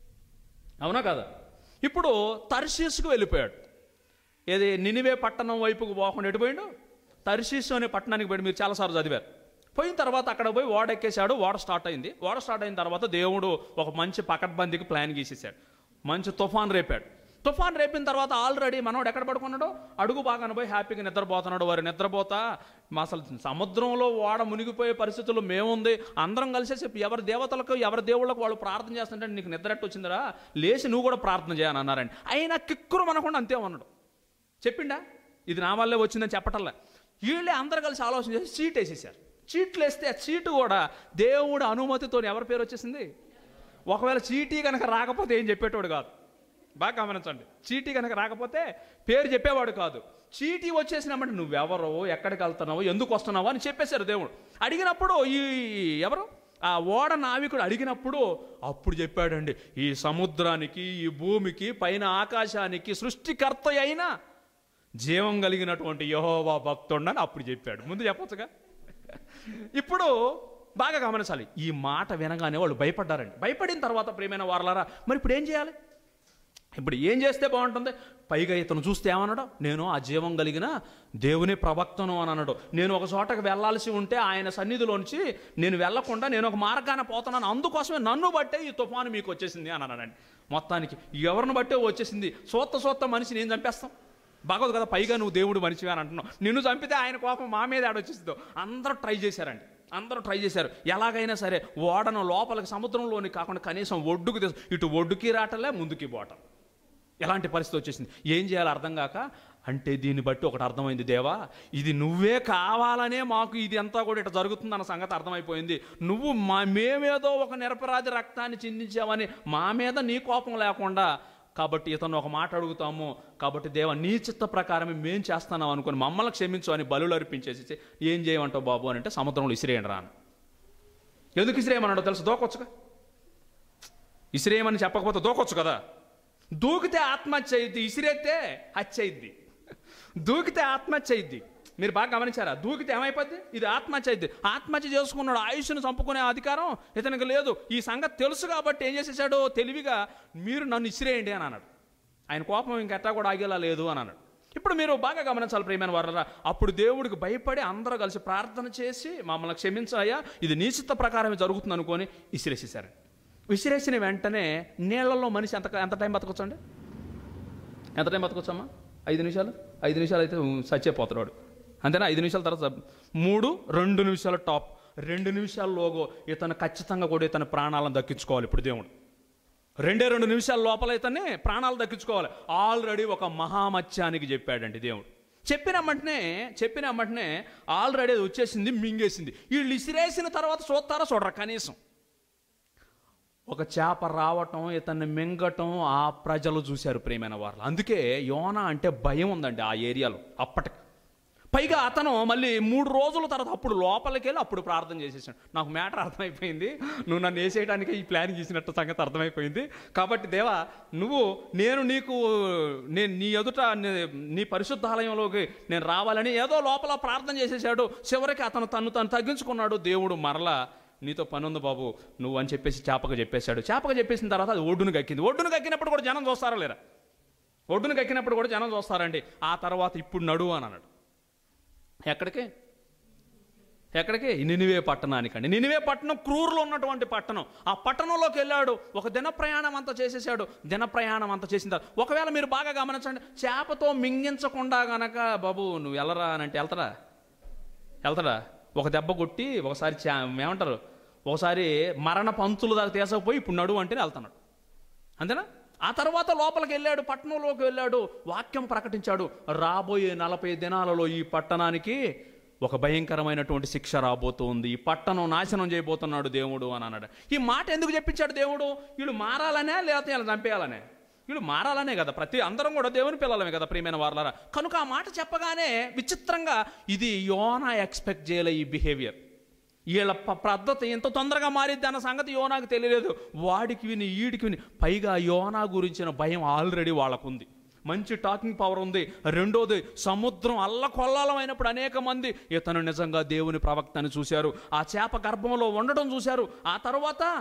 అవునా కదా ఇప్పుడు తర్షీస్కు వెళ్ళిపోయాడు ఏది నినివే పట్టణం వైపుకు పోకుండా ఎటు పోయిండు తర్షీసు అనే పట్టణానికి పోయి మీరు చాలాసార్లు చదివారు పోయిన తర్వాత అక్కడ పోయి ఓడ ఎక్కేశాడు ఓడ స్టార్ట్ అయింది ఓడ స్టార్ట్ అయిన తర్వాత దేవుడు ఒక మంచి పకడ్బందీకి ప్లాన్ గీసేశాడు మంచి తుఫాన్ రేపాడు తుఫాన్ రేపిన తర్వాత ఆల్రెడీ మనోడు ఎక్కడ పడుకున్నాడో అడుగు బాగా పోయి హ్యాపీగా నిద్రపోతున్నాడు వారు నిద్రపోతా మా అసలు సముద్రంలో ఓడ మునిగిపోయే పరిస్థితుల్లో మేముంది అందరం కలిసి చెప్పి ఎవరి దేవతలకు ఎవరి దేవుళ్ళకు వాళ్ళు ప్రార్థన చేస్తుంటే నీకు నిద్ర ఎట్టు వచ్చిందిరా లేచి నువ్వు కూడా ప్రార్థన చేయని అన్నారండి అయినా కిక్కురు మనకుండా అంతే ఉన్నాడు చెప్పిండా ఇది నా వల్లే వచ్చిందని చెప్పటల్లా వీళ్ళే అందరు కలిసి ఆలోచన చేసి చీట్ వేసేసారు చీట్లు వేస్తే ఆ చీటు కూడా దేవుడు అనుమతితో ఎవరి పేరు వచ్చేసింది ఒకవేళ చీటీ కనుక రాకపోతే ఏం చెప్పేటోడు కాదు బాగా గమనించండి చీటీ కనుక రాకపోతే పేరు చెప్పేవాడు కాదు చీటీ వచ్చేసినామంటే నువ్వెవరో ఎక్కడికి వెళ్తున్నావో ఎందుకు వస్తున్నావో అని చెప్పేశారు దేవుడు అడిగినప్పుడు ఈ ఎవరు ఆ ఓడ నావికుడు అడిగినప్పుడు అప్పుడు చెప్పాడండి ఈ సముద్రానికి ఈ భూమికి పైన ఆకాశానికి సృష్టికర్త అయిన జీవం కలిగినటువంటి యహోవా భక్తుండని అప్పుడు చెప్పాడు ముందు చెప్పొచ్చుగా ఇప్పుడు బాగా గమనించాలి ఈ మాట వినగానే వాళ్ళు భయపడ్డారండి భయపడిన తర్వాత ప్రియమైన వారలారా మరి ఇప్పుడు ఏం చేయాలి ఇప్పుడు ఏం చేస్తే బాగుంటుంది పైగా ఇతను చూస్తే ఏమన్నాడు నేను ఆ జీవం కలిగిన దేవుని ప్రవక్తను అని అన్నాడు నేను ఒక చోటకి వెళ్ళాల్సి ఉంటే ఆయన సన్నిధిలోంచి నేను వెళ్లకుండా నేను ఒక మార్గాన పోతున్నాను అందుకోసమే నన్ను బట్టే ఈ తుఫాను మీకు వచ్చేసింది అని అన్నాడండి మొత్తానికి ఎవరిని బట్టే వచ్చేసింది సోత్త సోత్త మనిషి నేను చంపేస్తాం బాగోదు కదా పైగా నువ్వు దేవుడు మనిషివి అని అంటున్నావు నిన్ను చంపితే ఆయన కోపం మా మీద ఆడొచ్చేసిందో అందరూ ట్రై చేశారండి అందరూ ట్రై చేశారు ఎలాగైనా సరే ఓడను లోపలికి సముద్రంలోని కాకుండా కనీసం ఒడ్డుకు తీసు ఇటు ఒడ్డుకి రావటలే ముందుకి పోవటం ఎలాంటి పరిస్థితి వచ్చేసింది ఏం చేయాలో అర్థం కాక అంటే దీన్ని బట్టి ఒకటి అర్థమైంది దేవా ఇది నువ్వే కావాలనే మాకు ఇది అంతా కూడా ఇట్లా జరుగుతుందన్న సంగతి అర్థమైపోయింది నువ్వు మా మేమేదో ఒక నిరపరాధి రక్తాన్ని చిందించావని మా మీద నీ కోపం లేకుండా కాబట్టి ఇతను ఒక మాట అడుగుతాము కాబట్టి దేవ నీ చిత్త ప్రకారమే మేం చేస్తున్నాం అనుకుని మమ్మల్ని క్షమించు అని బలులు అర్పించేసి ఏం చేయమంటావు బాబు అని అంటే సముద్రంలో ఇసిరేయండి రాను ఎందుకు ఇసిరేయమన్నాడో తెలుసు దూకొచ్చుగా ఇసిరేయమని చెప్పకపోతే దూకొచ్చు కదా దూకితే ఆత్మహత్య అయింది ఇసిరేస్తే హత్య అయింది దూకితే ఆత్మహత్య అయింది మీరు బాగా గమనించారా దూకితే ఏమైపోద్ది ఇది ఆత్మహత్య అయింది ఆత్మహత్య చేసుకున్నాడు ఆయుష్ను చంపుకునే అధికారం ఇతనికి లేదు ఈ సంగతి తెలుసు కాబట్టి ఏం చేసేసాడు తెలివిగా మీరు నన్ను ఇసిరేయండి అని అన్నాడు ఆయన కోపం ఇంకెట్టా కూడా ఆగేలా లేదు అని అన్నాడు ఇప్పుడు మీరు బాగా గమనించాలి ప్రియమైన వారరా అప్పుడు దేవుడికి భయపడి అందరూ కలిసి ప్రార్థన చేసి మమ్మల్ని క్షమించాయా ఇది నీచిత్త ప్రకారమే జరుగుతుంది అనుకొని విసిరేసేసారు విసిరేసిన వెంటనే నీళ్ళల్లో మనిషి ఎంత ఎంత టైం బతకొచ్చండి ఎంత టైం బతకొచ్చమ్మా ఐదు నిమిషాలు ఐదు నిమిషాలు అయితే చచ్చిపోతాడు అంతేనా ఐదు నిమిషాల తర్వాత చ- మూడు రెండు నిమిషాల టాప్ రెండు నిమిషాల్లోగో ఇతను ఖచ్చితంగా కూడా ఇతని ప్రాణాలను దక్కించుకోవాలి ఇప్పుడు దేవుడు రెండే రెండు నిమిషాల లోపల ఇతన్ని ప్రాణాలు దక్కించుకోవాలి ఆల్రెడీ ఒక మహామత్యానికి చెప్పాడండి దేవుడు చెప్పిన వెంటనే చెప్పిన వెంటనే ఆల్రెడీ అది వచ్చేసింది మింగేసింది వీళ్ళు ఇసిరేసిన తర్వాత చూస్తారా చూడరా కనీసం ఒక చేప రావటం ఇతన్ని మింగటం ఆ ప్రజలు చూశారు ప్రేమైన వారు అందుకే యోనా అంటే భయం ఉందండి ఆ ఏరియాలో అప్పటికి పైగా అతను మళ్ళీ మూడు రోజుల తర్వాత అప్పుడు లోపలికి వెళ్ళి అప్పుడు ప్రార్థన చేసేసాడు నాకు మ్యాటర్ అర్థమైపోయింది నువ్వు నన్ను వేసేయడానికి ఈ ప్లాన్ గీసినట్టు సంగతి అర్థమైపోయింది కాబట్టి దేవా నువ్వు నేను నీకు నేను నీ ఎదుట నీ- నీ పరిశుద్ధాలయంలోకి నేను రావాలని ఏదో లోపల ప్రార్థన చేసేసాడు చివరికి అతను తను తను తగ్గించుకున్నాడు దేవుడు మరలా నీతో పని ఉంది బాబు నువ్వు అని చెప్పేసి చేపకు చెప్పేశాడు చేపకు చెప్పేసిన తర్వాత అది ఒడ్డును కక్కింది ఒడ్డును కక్కినప్పుడు కూడా జనం చూస్తారా లేరా ఒడ్డును కక్కినప్పుడు కూడా జనం చూస్తారండి ఆ తర్వాత ఇప్పుడు నడువు అని అన్నాడు ఎక్కడికి ఎక్కడికి నినివే పట్టణానికండి నినివే పట్టణం క్రూరులో ఉన్నటువంటి పట్టణం ఆ పట్టణంలోకి వెళ్ళాడు ఒక దిన ప్రయాణం అంతా చేసేసాడు దిన ప్రయాణం అంతా చేసిన తర్వాత ఒకవేళ మీరు బాగా గమనించండి చేపతో మింగించకుండా గనక బాబు నువ్వు వెళ్ళరా అని అంటే వెళ్తారా వెళ్తాడా ఒక దెబ్బ కొట్టి ఒకసారి చా ఏమంటారు ఒకసారి మరణ పంచులు దాకా తీసకపోయి ఇప్పుడు నడువు అంటేనే వెళ్తున్నాడు అంతేనా ఆ తర్వాత లోపలికి వెళ్ళాడు పట్టణంలోకి వెళ్ళాడు వాక్యం ప్రకటించాడు రాబోయే నలభై దినాలలో ఈ పట్టణానికి ఒక భయంకరమైనటువంటి శిక్ష రాబోతుంది ఈ పట్టణం నాశనం చేయబోతున్నాడు దేవుడు అని అన్నాడు ఈ మాట ఎందుకు చెప్పించాడు దేవుడు వీళ్ళు మారాలనే లేకపోతే వీళ్ళు చంపేయాలనే వీళ్ళు మారాలనే కదా ప్రతి అందరం కూడా దేవుని పిల్లలమే కదా ప్రియమైన వారలారా కనుక ఆ మాట చెప్పగానే విచిత్రంగా ఇది యోనా ఎక్స్పెక్ట్ చేయలే ఈ బిహేవియర్ వీళ్ళ ప- పద్ధతి ఎంత తొందరగా మారిద్ది అన్న సంగతి యోనాకు తెలియలేదు వాడికి విని ఈడికి విని పైగా యోనా గురించిన భయం ఆల్రెడీ వాళ్ళకుంది మంచి టాకింగ్ పవర్ ఉంది రెండోది సముద్రం అల్లకొల్లాలమైనప్పుడు అనేక మంది ఇతను నిజంగా దేవుని ప్రవక్తని చూశారు ఆ చేప గర్భంలో ఉండడం చూశారు ఆ తర్వాత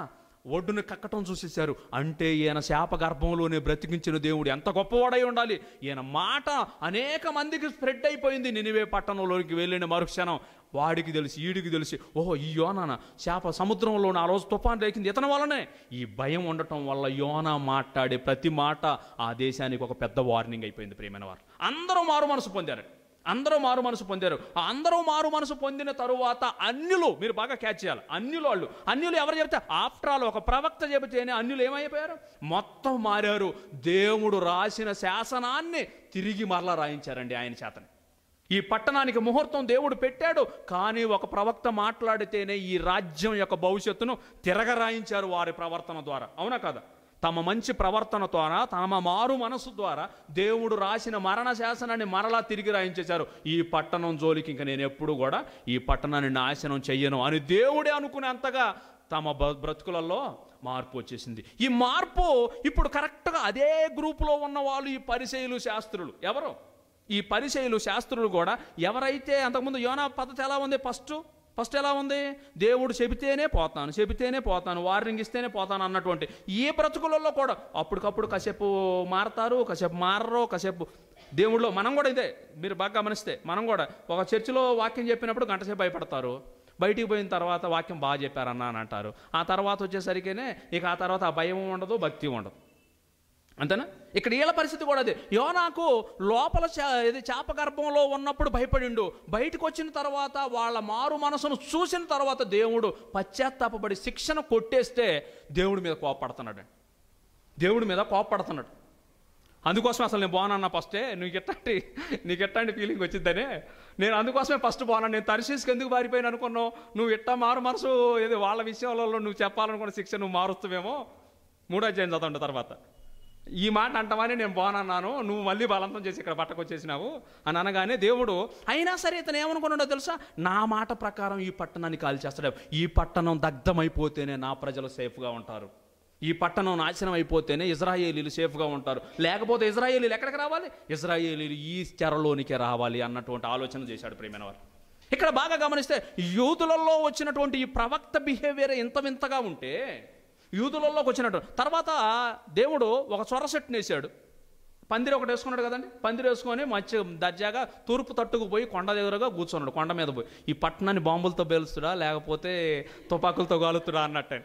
ఒడ్డును కక్కటం చూసేశారు అంటే ఈయన శాప గర్భంలోనే బ్రతికించిన దేవుడు ఎంత గొప్పవాడై ఉండాలి ఈయన మాట అనేక మందికి స్ప్రెడ్ అయిపోయింది నినివే పట్టణంలోకి వెళ్ళిన మరుక్షణం వాడికి తెలిసి ఈడికి తెలిసి ఓహో ఈ యోనాన శాప సముద్రంలో ఆ రోజు తుఫాన్ రేకింది ఇతని వల్లనే ఈ భయం ఉండటం వల్ల యోనా మాట్లాడే ప్రతి మాట ఆ దేశానికి ఒక పెద్ద వార్నింగ్ అయిపోయింది ప్రియమైన వారు అందరూ మారు మనసు పొందారు అందరూ మారు మనసు పొందారు ఆ అందరూ మారు మనసు పొందిన తరువాత అన్యులు మీరు బాగా క్యాచ్ చేయాలి అన్యులు వాళ్ళు అన్యులు ఎవరు చెబితే ఆఫ్టర్ ఆల్ ఒక ప్రవక్త చెబితేనే అన్యులు ఏమైపోయారు మొత్తం మారారు దేవుడు రాసిన శాసనాన్ని తిరిగి మరలా రాయించారండి ఆయన చేతని ఈ పట్టణానికి ముహూర్తం దేవుడు పెట్టాడు కానీ ఒక ప్రవక్త మాట్లాడితేనే ఈ రాజ్యం యొక్క భవిష్యత్తును తిరగరాయించారు వారి ప్రవర్తన ద్వారా అవునా కదా తమ మంచి ప్రవర్తన ద్వారా తమ మారు మనసు ద్వారా దేవుడు రాసిన మరణ శాసనాన్ని మరలా తిరిగి రాయించేశారు ఈ పట్టణం జోలికి ఇంక నేను ఎప్పుడు కూడా ఈ పట్టణాన్ని నాశనం చెయ్యను అని దేవుడే అనుకునేంతగా తమ బ- బ్రతుకులలో మార్పు వచ్చేసింది ఈ మార్పు ఇప్పుడు కరెక్ట్గా అదే గ్రూపులో ఉన్న వాళ్ళు ఈ పరిచయులు శాస్త్రులు ఎవరు ఈ పరిచయులు శాస్త్రులు కూడా ఎవరైతే అంతకుముందు యోనా పద్ధతి ఎలా ఉంది ఫస్ట్ ఫస్ట్ ఎలా ఉంది దేవుడు చెబితేనే పోతాను చెబితేనే పోతాను వార్నింగ్ ఇస్తేనే పోతాను అన్నటువంటి ఈ బ్రతుకులలో కూడా అప్పటికప్పుడు కాసేపు మారతారు కాసేపు మారరు కాసేపు దేవుళ్ళు మనం కూడా ఇదే మీరు బాగా గమనిస్తే మనం కూడా ఒక చర్చిలో వాక్యం చెప్పినప్పుడు గంటసేపు భయపడతారు బయటికి పోయిన తర్వాత వాక్యం బాగా చెప్పారన్న అని అంటారు ఆ తర్వాత వచ్చేసరికేనే ఇక ఆ తర్వాత ఆ భయం ఉండదు భక్తి ఉండదు అంతేనా ఇక్కడ వీళ్ళ పరిస్థితి కూడా అదే యోనాకు లోపల చా- ఇది చేప గర్భంలో ఉన్నప్పుడు భయపడిండు బయటకు వచ్చిన తర్వాత వాళ్ళ మారు మనసును చూసిన తర్వాత దేవుడు పశ్చాత్తాపపడి శిక్షణ కొట్టేస్తే దేవుడి మీద కోపడుతున్నాడు దేవుడి మీద కోపడుతున్నాడు అందుకోసం అసలు నేను బాగున్నా ఫస్టే నీకు ఎట్లాంటి నీకు ఎట్లాంటి ఫీలింగ్ వచ్చిందనే నేను అందుకోసమే ఫస్ట్ బాగున్నాను నేను తరిశీస్కి ఎందుకు మారిపోయాను అనుకున్నావు నువ్వు ఎట్టా మారు మనసు ఏది వాళ్ళ విషయాలలో నువ్వు చెప్పాలనుకున్న శిక్ష నువ్వు మారుస్తావేమో మూడో అధ్యాయం చదవండి తర్వాత ఈ మాట అంటామని నేను బాగున్నాను నువ్వు మళ్ళీ బలవంతం చేసి ఇక్కడ పట్టకొచ్చేసినావు అని అనగానే దేవుడు అయినా సరే ఇతను ఏమనుకున్నాడో తెలుసా నా మాట ప్రకారం ఈ పట్టణాన్ని కాల్ చేస్తాడు ఈ పట్టణం దగ్ధమైపోతేనే నా ప్రజలు సేఫ్గా ఉంటారు ఈ పట్టణం నాశనం అయిపోతేనే ఇజ్రాయేలీలు సేఫ్గా ఉంటారు లేకపోతే ఇజ్రాయేలీలు ఎక్కడికి రావాలి ఇజ్రాయేలీలు ఈ చెరలోనికి రావాలి అన్నటువంటి ఆలోచన చేశాడు ప్రేమైన వారు ఇక్కడ బాగా గమనిస్తే యూదులలో వచ్చినటువంటి ఈ ప్రవక్త బిహేవియర్ ఇంత వింతగా ఉంటే యూదులలోకి వచ్చినట్టు తర్వాత దేవుడు ఒక సొర సెట్ని వేసాడు పందిరి ఒకటి వేసుకున్నాడు కదండి పందిరి వేసుకొని మంచి దర్జాగా తూర్పు తట్టుకు పోయి కొండ దగ్గరగా కూర్చున్నాడు కొండ మీద పోయి ఈ పట్టణాన్ని బాంబులతో పేలుస్తుడా లేకపోతే తుపాకులతో కాలుతుడా అన్నట్టు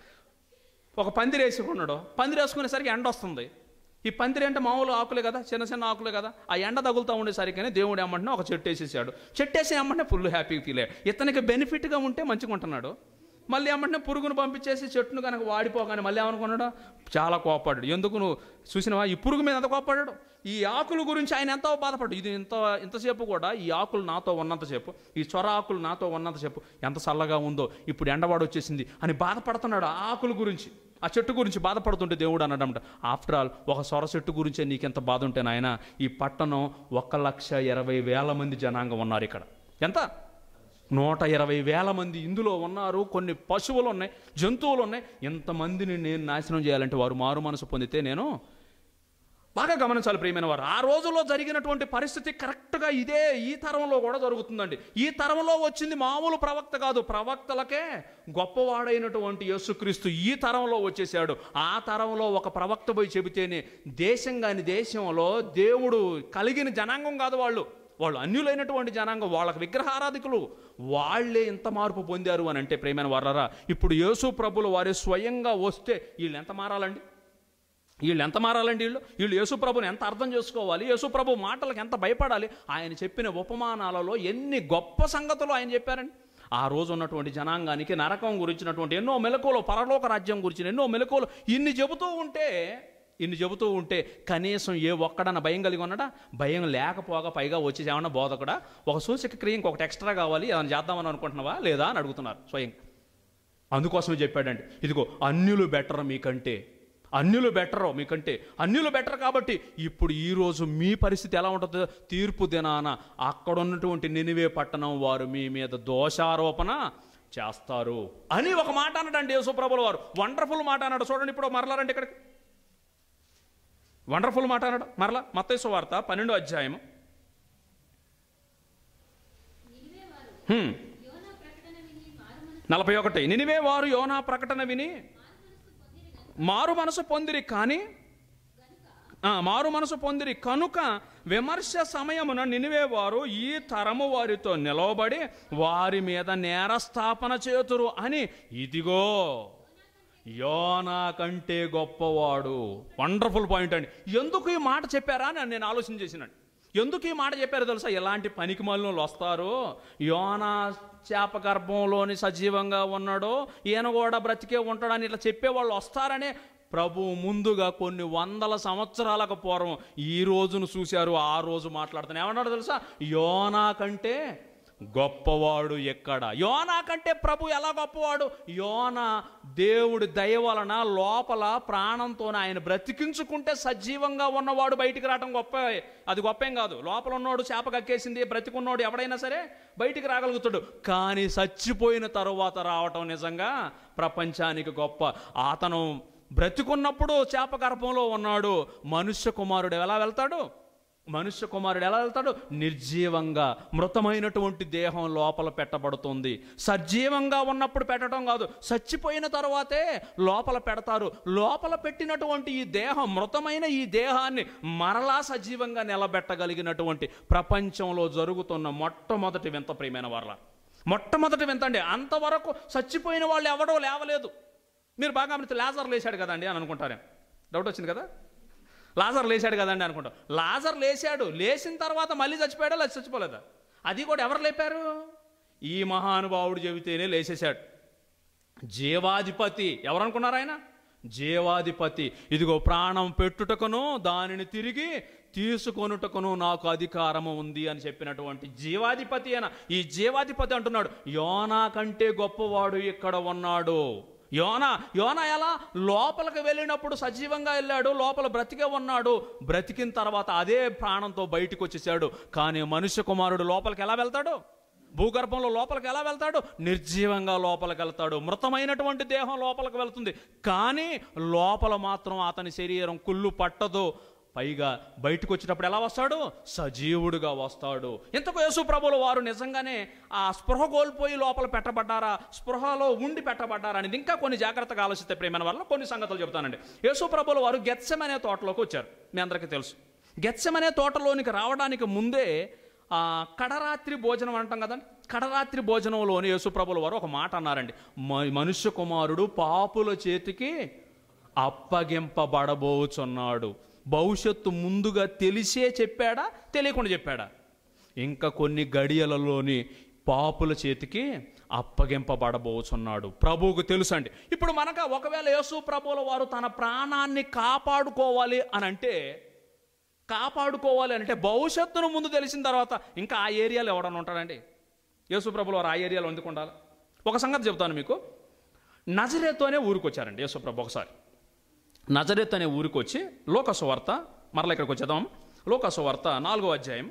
ఒక పందిరి వేసుకున్నాడు పందిరి వేసుకునేసరికి ఎండ వస్తుంది ఈ పందిరి అంటే మామూలు ఆకులే కదా చిన్న చిన్న ఆకులే కదా ఆ ఎండ తగులుతూ ఉండేసరికి దేవుడు ఏమంటున్నా ఒక చెట్టు వేసేసాడు చెట్టు వేసి ఏమంటే ఫుల్ హ్యాపీగా ఫీల్ అయ్యాడు ఇతనికి బెనిఫిట్గా ఉంటే మంచిగా ఉంటున్నాడు మళ్ళీ ఏమంటే పురుగును పంపించేసి చెట్టును కనుక వాడిపోగానే మళ్ళీ ఏమనుకున్నాడు చాలా కోపడ్డాడు ఎందుకు నువ్వు చూసినవా ఈ పురుగు మీద ఎంత కోపడ్డాడు ఈ ఆకుల గురించి ఆయన ఎంతో బాధపడ్డాడు ఇది ఇంత ఇంతసేపు కూడా ఈ ఆకులు నాతో ఉన్నంతసేపు ఈ చొర ఆకులు నాతో ఉన్నంతసేపు ఎంత చల్లగా ఉందో ఇప్పుడు ఎండవాడు వచ్చేసింది అని బాధపడుతున్నాడు ఆ ఆకుల గురించి ఆ చెట్టు గురించి బాధపడుతుంటే దేవుడు అన్నాడంట ఆఫ్టర్ ఆల్ ఒక సొర చెట్టు గురించే నీకెంత బాధ ఉంటే నాయన ఈ పట్టణం ఒక లక్ష ఇరవై వేల మంది జనాంగం ఉన్నారు ఇక్కడ ఎంత నూట ఇరవై వేల మంది ఇందులో ఉన్నారు కొన్ని పశువులు ఉన్నాయి జంతువులు ఉన్నాయి ఎంతమందిని నేను నాశనం చేయాలంటే వారు మారు మనసు పొందితే నేను బాగా గమనించాలి ప్రియమైన వారు ఆ రోజుల్లో జరిగినటువంటి పరిస్థితి కరెక్ట్గా ఇదే ఈ తరంలో కూడా జరుగుతుందండి ఈ తరంలో వచ్చింది మామూలు ప్రవక్త కాదు ప్రవక్తలకే గొప్పవాడైనటువంటి యేసుక్రీస్తు ఈ తరంలో వచ్చేసాడు ఆ తరంలో ఒక ప్రవక్త పోయి చెబితేనే దేశం కాని దేశంలో దేవుడు కలిగిన జనాంగం కాదు వాళ్ళు వాళ్ళు అన్యులైనటువంటి జనాంగం వాళ్ళకి విగ్రహారాధికులు వాళ్ళే ఇంత మార్పు పొందారు అని అంటే ప్రేమైన వారరా ఇప్పుడు యేసు ప్రభులు వారే స్వయంగా వస్తే వీళ్ళు ఎంత మారాలండి వీళ్ళు ఎంత మారాలండి వీళ్ళు వీళ్ళు యేసుప్రభుని ఎంత అర్థం చేసుకోవాలి యేసుప్రభు మాటలకు ఎంత భయపడాలి ఆయన చెప్పిన ఉపమానాలలో ఎన్ని గొప్ప సంగతులు ఆయన చెప్పారండి ఆ రోజు ఉన్నటువంటి జనాంగానికి నరకం గురించినటువంటి ఎన్నో మెలకువలు పరలోక రాజ్యం గురించిన ఎన్నో మెలకువలు ఇన్ని చెబుతూ ఉంటే ఇన్ని చెబుతూ ఉంటే కనీసం ఏ ఒక్కడన్నా భయం కలిగి ఉన్నాడా భయం లేకపోగా పైగా వచ్చేసి ఏమన్నా బోధకుడా ఒక సూచక క్రియ ఇంకొకటి ఎక్స్ట్రా కావాలి ఏమైనా చేద్దామని అనుకుంటున్నావా లేదా అని అడుగుతున్నారు స్వయంగా అందుకోసమే చెప్పాడండి ఇదిగో అన్యులు బెటర్ మీకంటే అన్యులు బెటరు మీకంటే అన్యులు బెటర్ కాబట్టి ఇప్పుడు ఈరోజు మీ పరిస్థితి ఎలా ఉంటుందో తీర్పు దినాన అక్కడ ఉన్నటువంటి నినివే పట్టణం వారు మీ మీద దోషారోపణ చేస్తారు అని ఒక మాట అన్నాడండి యేసుప్రభుల వారు వండర్ఫుల్ మాట అన్నాడు చూడండి ఇప్పుడు మరలారండి ఇక్కడికి వండర్ఫుల్ మాట అన్నాడు మరలా మత్తైసు వార్త పన్నెండో అధ్యాయము హ్మ్. నలభై ఒకటి నినివే వారు యోనా ప్రకటన విని మారు మనసు పొందిరి కానీ ఆ, మారు మనసు పొందిరి కనుక విమర్శ సమయమున నినివేవారు ఈ తరము వారితో నిలవబడి వారి మీద నేరస్థాపన చేతురు అని ఇదిగో యోనా కంటే గొప్పవాడు వండర్ఫుల్ పాయింట్ అండి ఎందుకు ఈ మాట చెప్పారా అని నేను ఆలోచన చేసినాడు ఎందుకు ఈ మాట చెప్పారో తెలుసా ఎలాంటి పనికి వాళ్ళు వస్తారు యోనా చేప గర్భంలోని సజీవంగా ఉన్నాడో ఈయన కూడా బ్రతికే ఉంటాడని ఇట్లా చెప్పేవాళ్ళు వస్తారనే ప్రభు ముందుగా కొన్ని వందల సంవత్సరాలకు పూర్వం ఈ రోజును చూశారు ఆ రోజు మాట్లాడుతాను ఏమన్నాడు తెలుసా యోనా కంటే గొప్పవాడు ఎక్కడ యోనా కంటే ప్రభు ఎలా గొప్పవాడు యోన దేవుడి దయ వలన లోపల ప్రాణంతో ఆయన బ్రతికించుకుంటే సజీవంగా ఉన్నవాడు బయటికి రావడం గొప్ప అది గొప్పేం కాదు లోపల ఉన్నవాడు చేప కక్కేసింది బ్రతికున్నవాడు ఎవడైనా సరే బయటికి రాగలుగుతాడు కానీ చచ్చిపోయిన తరువాత రావటం నిజంగా ప్రపంచానికి గొప్ప అతను బ్రతికున్నప్పుడు చేప గర్భంలో ఉన్నాడు మనుష్య కుమారుడు ఎలా వెళ్తాడు మనుష్య కుమారుడు ఎలా వెళ్తాడు నిర్జీవంగా మృతమైనటువంటి దేహం లోపల పెట్టబడుతుంది సజీవంగా ఉన్నప్పుడు పెట్టడం కాదు చచ్చిపోయిన తర్వాతే లోపల పెడతారు లోపల పెట్టినటువంటి ఈ దేహం మృతమైన ఈ దేహాన్ని మరలా సజీవంగా నిలబెట్టగలిగినటువంటి ప్రపంచంలో జరుగుతున్న మొట్టమొదటి వింత ప్రియమైన వర్ల మొట్టమొదటి వింత అండి అంతవరకు చచ్చిపోయిన వాళ్ళు ఎవడో లేవలేదు మీరు బాగా గమనిస్తే లాజర్ లేచాడు కదండి అని అనుకుంటారే డౌట్ వచ్చింది కదా లాజర్ లేచాడు కదండి అనుకుంటాం లాజర్ లేచాడు లేచిన తర్వాత మళ్ళీ చచ్చిపోయాడా లేదా చచ్చిపోలేదా అది కూడా ఎవరు లేపారు ఈ మహానుభావుడు చెబితేనే లేచేశాడు జీవాధిపతి ఎవరనుకున్నారు ఆయన జీవాధిపతి ఇదిగో ప్రాణం పెట్టుటకును దానిని తిరిగి తీసుకొనుటకును నాకు అధికారము ఉంది అని చెప్పినటువంటి జీవాధిపతి అయిన ఈ జీవాధిపతి అంటున్నాడు యోనా కంటే గొప్పవాడు ఇక్కడ ఉన్నాడు యోనా యోనా ఎలా లోపలికి వెళ్ళినప్పుడు సజీవంగా వెళ్ళాడు లోపల బ్రతికే ఉన్నాడు బ్రతికిన తర్వాత అదే ప్రాణంతో బయటికి వచ్చేసాడు కానీ మనుష్య కుమారుడు లోపలికి ఎలా వెళ్తాడు భూగర్భంలో లోపలికి ఎలా వెళ్తాడు నిర్జీవంగా లోపలికి వెళ్తాడు మృతమైనటువంటి దేహం లోపలికి వెళ్తుంది కానీ లోపల మాత్రం అతని శరీరం కుళ్ళు పట్టదు పైగా బయటకు వచ్చేటప్పుడు ఎలా వస్తాడు సజీవుడుగా వస్తాడు ఇంతకు యేసు ప్రభుల వారు నిజంగానే ఆ స్పృహ కోల్పోయి లోపల పెట్టబడ్డారా స్పృహలో ఉండి పెట్టబడ్డారా అనేది ఇంకా కొన్ని జాగ్రత్తగా ఆలోచిస్తే ప్రేమైన వల్ల కొన్ని సంగతులు చెప్తానండి యేసు ప్రభుల వారు గెత్సెం అనే తోటలోకి వచ్చారు మీ అందరికీ తెలుసు గెత్సెం అనే తోటలోనికి రావడానికి ముందే ఆ కడరాత్రి భోజనం అంటాం కదండి కడరాత్రి భోజనంలోని యేసుప్రభుల వారు ఒక మాట అన్నారండి మ- మనుష్య కుమారుడు పాపుల చేతికి అప్పగింపబడబోచున్నాడు భవిష్యత్తు ముందుగా తెలిసే చెప్పాడా తెలియకుండా చెప్పాడా ఇంకా కొన్ని గడియలలోని పాపుల చేతికి అప్పగింపబడబోచున్నాడు ప్రభువుకు తెలుసు అండి ఇప్పుడు మనక ఒకవేళ యేసు ప్రభువుల వారు తన ప్రాణాన్ని కాపాడుకోవాలి అని అంటే కాపాడుకోవాలి అంటే భవిష్యత్తును ముందు తెలిసిన తర్వాత ఇంకా ఆ ఏరియాలో ఎవడన్నా ఉంటాడండి యేసుప్రభులు వారు ఆ ఏరియాలో ఎందుకు ఉండాలి ఒక సంగతి చెప్తాను మీకు నజరేతోనే ఊరికి వచ్చారండి యేసుప్రభు ఒకసారి నజరేత్ అనే ఊరికి వచ్చి లోకసు వార్త మరలా ఇక్కడికి వచ్చేద్దాం లోకసు వార్త నాలుగో అధ్యాయం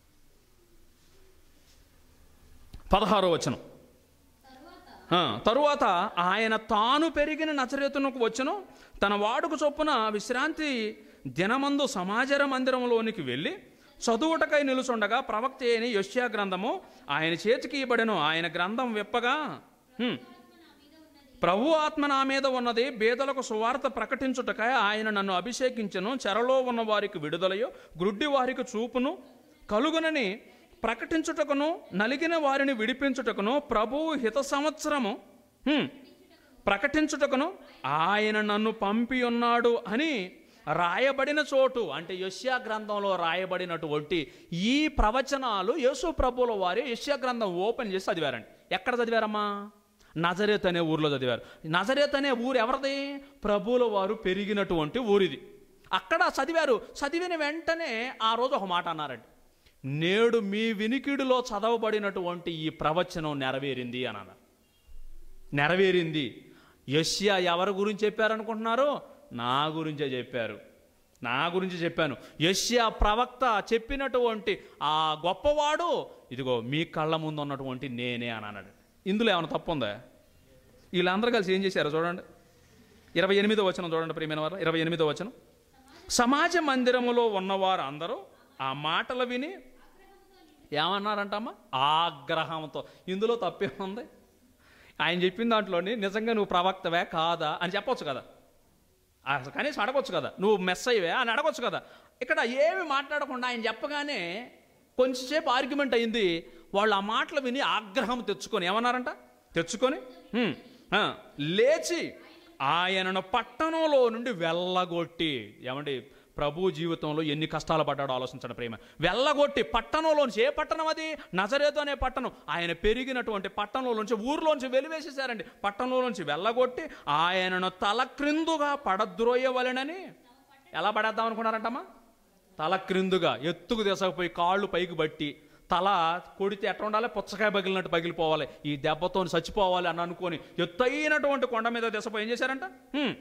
పదహారో వచనం ఆ, తరువాత ఆయన తాను పెరిగిన నచరేతునకు వచ్చును తన వాడుకు చొప్పున విశ్రాంతి దినమందు సమాచార మందిరంలోనికి వెళ్ళి చదువుటకై నిలుచుండగా ప్రవక్త అయిన యశ్యా గ్రంథము ఆయన చేతికి ఇవ్వబడెను ఆయన గ్రంథం విప్పగా హ్మ్, ప్రభు ఆత్మ నా మీద ఉన్నది బేదలకు సువార్త ప్రకటించుటకై ఆయన నన్ను అభిషేకించను చెరలో ఉన్న వారికి విడుదలయో గ్రుడ్డి వారికి చూపును కలుగునని ప్రకటించుటకును నలిగిన వారిని విడిపించుటకును ప్రభువు హిత సంవత్సరము హ్మ్, ప్రకటించుటకును ఆయన నన్ను పంపి ఉన్నాడు అని రాయబడిన చోటు అంటే యష్యా గ్రంథంలో రాయబడినటువంటి ఈ ప్రవచనాలు యేసు ప్రభువుల వారి యష్యా గ్రంథం ఓపెన్ చేసి చదివారండి ఎక్కడ చదివారమ్మా నజరేత్ అనే ఊర్లో చదివారు నజరేత్ అనే ఊరు ఎవరిది ప్రభువుల వారు పెరిగినటువంటి ఊరిది అక్కడ చదివారు చదివిన వెంటనే ఆ రోజు ఒక మాట అన్నారండి నేడు మీ వినికిడిలో చదవబడినటువంటి ఈ ప్రవచనం నెరవేరింది అని అన్నారు నెరవేరింది యష్యా ఎవరి గురించి చెప్పారనుకుంటున్నారు నా గురించే చెప్పారు నా గురించి చెప్పాను యష్యా ప్రవక్త చెప్పినటువంటి ఆ గొప్పవాడు ఇదిగో మీ కళ్ళ ముందు ఉన్నటువంటి నేనే అని అన్నాడు ఇందులో ఏమైనా తప్పు ఉందా వీళ్ళందరూ కలిసి ఏం చేశారు చూడండి ఇరవై ఎనిమిదో వచనం చూడండి ప్రియమైన వారు ఇరవై ఎనిమిదో వచనం సమాజ మందిరములో ఉన్నవారు అందరూ ఆ మాటలు విని ఏమన్నారంటమ్మా ఆగ్రహంతో ఇందులో తప్పేముంది ఆయన చెప్పిన దాంట్లోని నిజంగా నువ్వు ప్రవక్తవే కాదా అని చెప్పొచ్చు కదా అసలు కనీసం అడగొచ్చు కదా నువ్వు మెస్ అయ్యవే అని అడగొచ్చు కదా ఇక్కడ ఏమి మాట్లాడకుండా ఆయన చెప్పగానే కొంచెంసేపు ఆర్గ్యుమెంట్ అయింది వాళ్ళు ఆ మాటలు విని ఆగ్రహం తెచ్చుకొని ఏమన్నారంట తెచ్చుకొని "హ్మ్, ఆ, లేచి ఆయనను పట్టణంలో నుండి వెళ్ళగొట్టి ఏమండి ప్రభు జీవితంలో ఎన్ని కష్టాలు పడ్డాడో ఆలోచించండి ప్రేమ వెళ్ళగొట్టి పట్టణంలోంచి ఏ పట్టణం అది నజరేతు అనే పట్టణం ఆయన పెరిగినటువంటి పట్టణంలోంచి ఊర్లోంచి వెలివేసేశారండి పట్టణంలోంచి వెళ్ళగొట్టి ఆయనను తల క్రిందుగా పడద్రోయవలెనని ఎలా పడేద్దాం అనుకున్నారంటమ్మా తల క్రిందుగా ఎత్తుకు తీసుకుపోయి కాళ్ళు పైకి బట్టి తల కొడితే ఎట్లా ఉండాలి పుచ్చకాయ పగిలినట్టు పగిలిపోవాలి ఈ దెబ్బతో చచ్చిపోవాలి అని అనుకొని ఎత్తైనటువంటి కొండ మీద దిశపోయి ఏం చేశారంట హ్మ్.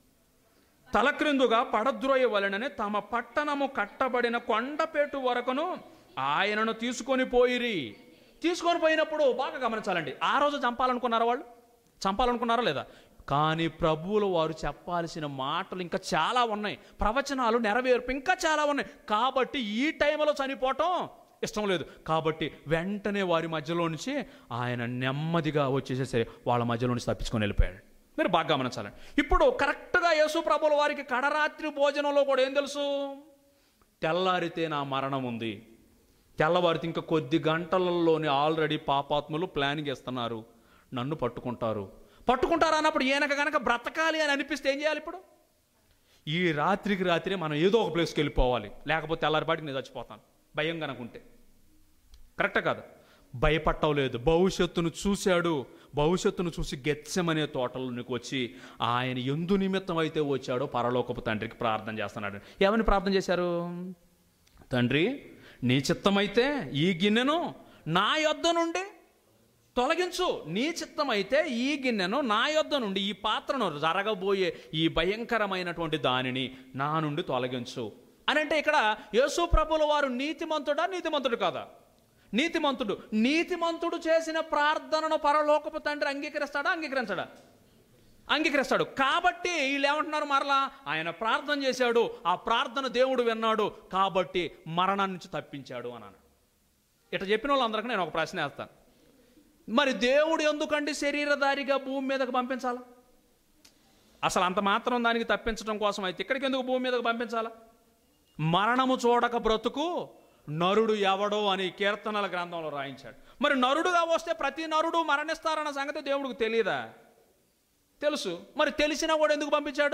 తల క్రిందుగా పడద్రోయవలెనని తమ పట్టణము కట్టబడిన కొండపేటు వరకును ఆయనను తీసుకొని పోయిరి తీసుకొని పోయినప్పుడు బాగా గమనించాలండి ఆ రోజు చంపాలనుకున్నారా వాళ్ళు చంపాలనుకున్నారా లేదా కానీ ప్రభువులు వారు చెప్పాల్సిన మాటలు ఇంకా చాలా ఉన్నాయి ప్రవచనాలు నెరవేర్పు ఇంకా చాలా ఉన్నాయి కాబట్టి ఈ టైంలో చనిపోవటం ఇష్టం లేదు కాబట్టి వెంటనే వారి మధ్యలో నుంచి ఆయన నెమ్మదిగా వచ్చేసేసరి వాళ్ళ మధ్యలో నుంచి తప్పించుకొని వెళ్ళిపోయాడు మీరు బాగా గమనించాలండి ఇప్పుడు కరెక్ట్గా యేసు ప్రభుల వారికి కడరాత్రి భోజనంలో కూడా ఏం తెలుసు తెల్లారితే నా మరణం ఉంది తెల్లవారితే ఇంకా కొద్ది గంటలలోనే ఆల్రెడీ పాపాత్ములు ప్లానింగ్ ఇస్తున్నారు నన్ను పట్టుకుంటారు పట్టుకుంటారు అన్నప్పుడు ఈయనక గనక బ్రతకాలి అని అనిపిస్తే ఏం చేయాలి ఇప్పుడు ఈ రాత్రికి రాత్రి మనం ఏదో ఒక ప్లేస్కి వెళ్ళిపోవాలి లేకపోతే తెల్లారిపాటికి నేను చచ్చిపోతాను భయం కనుకుంటే కరెక్టే కాదు భయపట్టం లేదు భవిష్యత్తును చూశాడు భవిష్యత్తును చూసి గెచ్చమనే తోటలోనికి వచ్చి ఆయన ఎందు నిమిత్తం అయితే వచ్చాడో పరలోకపు తండ్రికి ప్రార్థన చేస్తున్నాడు ఏమని ప్రార్థన చేశారు తండ్రి నీ చిత్తమైతే ఈ గిన్నెను నా యొద్ద నుండి తొలగించు నీ చిత్తమైతే ఈ గిన్నెను నా యొద్ద నుండి ఈ పాత్రను జరగబోయే ఈ భయంకరమైనటువంటి దానిని నా నుండి తొలగించు అని అంటే ఇక్కడ యేసు ప్రభుల వారు నీతిమంతుడా నీతిమంతుడు కాదా నీతిమంతుడు నీతిమంతుడు చేసిన ప్రార్థనను పరలోకపు తండ్రి అంగీకరిస్తాడా అంగీకరించడా అంగీకరిస్తాడు కాబట్టి వీళ్ళు ఏమంటున్నారు మరలా ఆయన ప్రార్థన చేశాడు ఆ ప్రార్థన దేవుడు విన్నాడు కాబట్టి మరణం నుంచి తప్పించాడు అని అన్నాడు ఇట్లా చెప్పిన వాళ్ళందరికీ నేను ఒక ప్రశ్న వేస్తాను మరి దేవుడు ఎందుకండి శరీరధారిగా భూమి మీదకి పంపించాలా అసలు అంత మాత్రం దానికి తప్పించడం కోసం అయితే ఇక్కడికి ఎందుకు భూమి మీదకి పంపించాలా మరణము చూడక బ్రతుకు నరుడు ఎవడో అని కీర్తనల గ్రంథంలో రాయించాడు మరి నరుడుగా వస్తే ప్రతి నరుడు మరణిస్తారన్న సంగతి దేవుడికి తెలియదా తెలుసు మరి తెలిసినా కూడా ఎందుకు పంపించాడు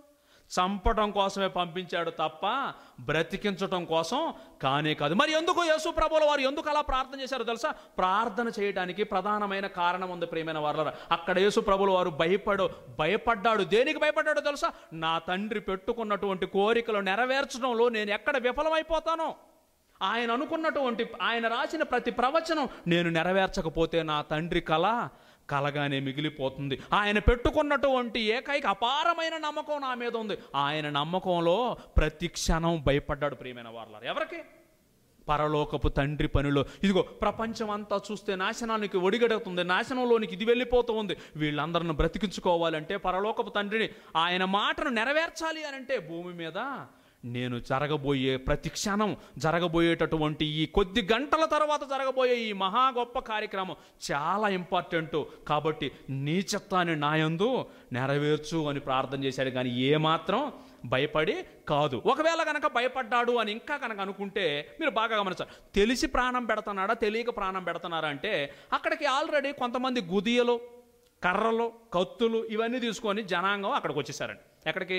చంపడం కోసమే పంపించాడు తప్ప బ్రతికించటం కోసం కానే కాదు మరి ఎందుకు యేసు ప్రభుల వారు ఎందుకు అలా ప్రార్థన చేశారో తెలుసా ప్రార్థన చేయడానికి ప్రధానమైన కారణం ఉంది ప్రియమైన వారు అక్కడ యేసు ప్రభుల వారు భయపడు భయపడ్డాడు దేనికి భయపడ్డాడో తెలుసా నా తండ్రి పెట్టుకున్నటువంటి కోరికలు నెరవేర్చడంలో నేను ఎక్కడ విఫలమైపోతానో ఆయన అనుకున్నటువంటి ఆయన రాసిన ప్రతి ప్రవచనం నేను నెరవేర్చకపోతే నా తండ్రి కళ కలగానే మిగిలిపోతుంది ఆయన పెట్టుకున్నటువంటి ఏకైక అపారమైన నమ్మకం నా మీద ఉంది ఆయన నమ్మకంలో ప్రతి క్షణం భయపడ్డాడు ప్రియమైన వారు ఎవరికి పరలోకపు తండ్రి పనిలో ఇదిగో ప్రపంచం అంతా చూస్తే నాశనానికి ఒడిగడుతుంది నాశనంలోనికి ఇది వెళ్ళిపోతూ ఉంది వీళ్ళందరిని బ్రతికించుకోవాలంటే పరలోకపు తండ్రిని ఆయన మాటను నెరవేర్చాలి అని అంటే భూమి మీద నేను జరగబోయే ప్రతి క్షణం జరగబోయేటటువంటి ఈ కొద్ది గంటల తర్వాత జరగబోయే ఈ మహా గొప్ప కార్యక్రమం చాలా ఇంపార్టెంట్ కాబట్టి నీ చిత్తాన్ని నాయందు నెరవేర్చు అని ప్రార్థన చేశాడు కానీ ఏమాత్రం భయపడి కాదు ఒకవేళ కనుక భయపడ్డాడు అని ఇంకా కనుక అనుకుంటే మీరు బాగా గమనించాలి తెలిసి ప్రాణం పెడుతున్నాడా తెలియక ప్రాణం పెడుతున్నారా అంటే అక్కడికి ఆల్రెడీ కొంతమంది గుదియలు కర్రలు కత్తులు ఇవన్నీ తీసుకొని జనాంగం అక్కడికి వచ్చేసారండి ఎక్కడికి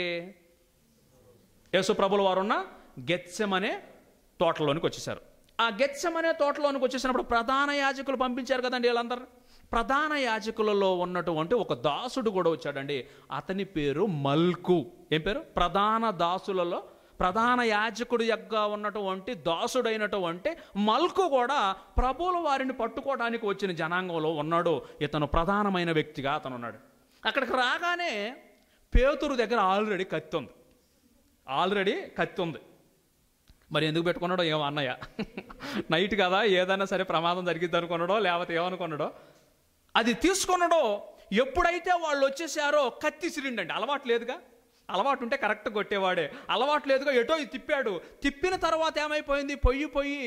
యేసు ప్రభుల వారున్న గెత్సెమనే తోటలోనికి వచ్చేసారు ఆ గెత్సెమనే తోటలోనికి వచ్చేసినప్పుడు ప్రధాన యాజకులు పంపించారు కదండి వీళ్ళందరూ ప్రధాన యాజకులలో ఉన్నటువంటి ఒక దాసుడు కూడా వచ్చాడండి అతని పేరు మల్కు ఏం పేరు ప్రధాన దాసులలో ప్రధాన యాజకుడు యగ్గా ఉన్నటువంటి దాసుడైనటువంటి మల్కు కూడా ప్రభువుల వారిని పట్టుకోవడానికి వచ్చిన జనాంగంలో ఉన్నాడు ఇతను ప్రధానమైన వ్యక్తిగా అతను ఉన్నాడు అక్కడికి రాగానే పేతురు దగ్గర ఆల్రెడీ కత్తి ఉంది ఆల్రెడీ కత్తి ఉంది మరి ఎందుకు పెట్టుకున్నాడో ఏమో అన్నయ్య నైట్ కదా ఏదైనా సరే ప్రమాదం జరిగిద్ది అనుకున్నాడో లేకపోతే ఏమనుకున్నాడో అది తీసుకున్నాడో ఎప్పుడైతే వాళ్ళు వచ్చేసారో కత్తి సిరిండండి అలవాటు లేదుగా అలవాటు ఉంటే కరెక్ట్ కొట్టేవాడే అలవాటు లేదుగా ఎటో ఇది తిప్పాడు తిప్పిన తర్వాత ఏమైపోయింది పొయ్యి పొయ్యి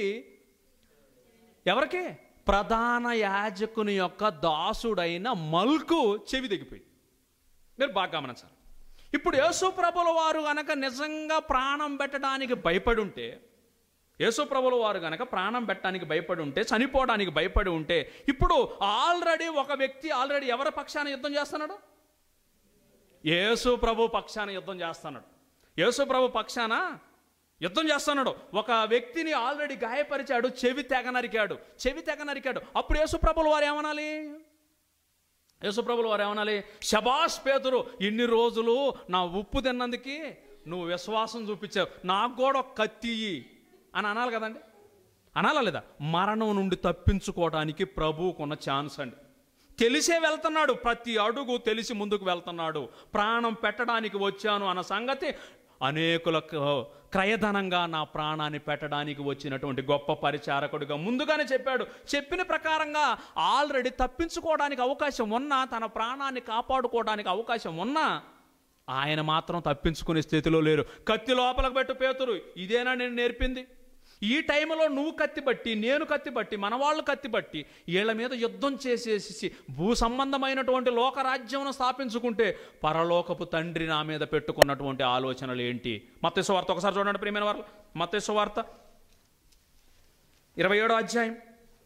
ఎవరికి ప్రధాన యాజకుని యొక్క దాసుడైన మల్కు చెవి తెగిపోయింది మీరు బాగా గమనించాలి ఇప్పుడు యేసు ప్రభుల వారు గనక నిజంగా ప్రాణం పెట్టడానికి భయపడి ఉంటే యేసు ప్రభుల వారు గనక ప్రాణం పెట్టడానికి భయపడి ఉంటే చనిపోవడానికి భయపడి ఉంటే ఇప్పుడు ఆల్రెడీ ఒక వ్యక్తి ఆల్రెడీ ఎవరి పక్షాన యుద్ధం చేస్తున్నాడు యేసు ప్రభు పక్షాన యుద్ధం చేస్తున్నాడు యేసు ప్రభు పక్షాన యుద్ధం చేస్తున్నాడు ఒక వ్యక్తిని ఆల్రెడీ గాయపరిచాడు చెవి తెగ నరికాడు చెవి తెగ నరికాడు అప్పుడు యేసు ప్రభుల వారు ఏమనాలి యేసుప్రభులు వారు ఏమనాలి శబాష్ పేతురు ఇన్ని రోజులు నా ఉప్పు తిన్నందుకి నువ్వు విశ్వాసం చూపించావు నాకు కూడా ఒక కత్తి ఇయ్యి అని అనాలి కదండి అనాలా లేదా మరణం నుండి తప్పించుకోవడానికి ప్రభువుకున్న ఛాన్స్ అండి తెలిసే వెళ్తున్నాడు ప్రతి అడుగు తెలిసి ముందుకు వెళ్తున్నాడు ప్రాణం పెట్టడానికి వచ్చాను అన్న సంగతి అనేకులకు క్రయధనంగా నా ప్రాణాన్ని పెట్టడానికి వచ్చినటువంటి గొప్ప పరిచారకుడిగా ముందుగానే చెప్పాడు చెప్పిన ప్రకారంగా ఆల్రెడీ తప్పించుకోవడానికి అవకాశం ఉన్నా తన ప్రాణాన్ని కాపాడుకోవడానికి అవకాశం ఉన్నా ఆయన మాత్రం తప్పించుకునే స్థితిలో లేరు కత్తి లోపలికి పెట్టు పేతురు ఇదేనా నేను నేర్పింది ఈ టైంలో నువ్వు కత్తి బట్టి నేను కత్తి బట్టి మన వాళ్ళు కత్తి బట్టి వీళ్ళ మీద యుద్ధం చేసేసి భూ సంబంధమైనటువంటి లోకరాజ్యం స్థాపించుకుంటే పరలోకపు తండ్రి నా మీద పెట్టుకున్నటువంటి ఆలోచనలు ఏంటి మత్స్సు వార్త ఒకసారి చూడండి ప్రియమైన వారు మత్స్సు వార్త ఇరవై ఏడో అధ్యాయం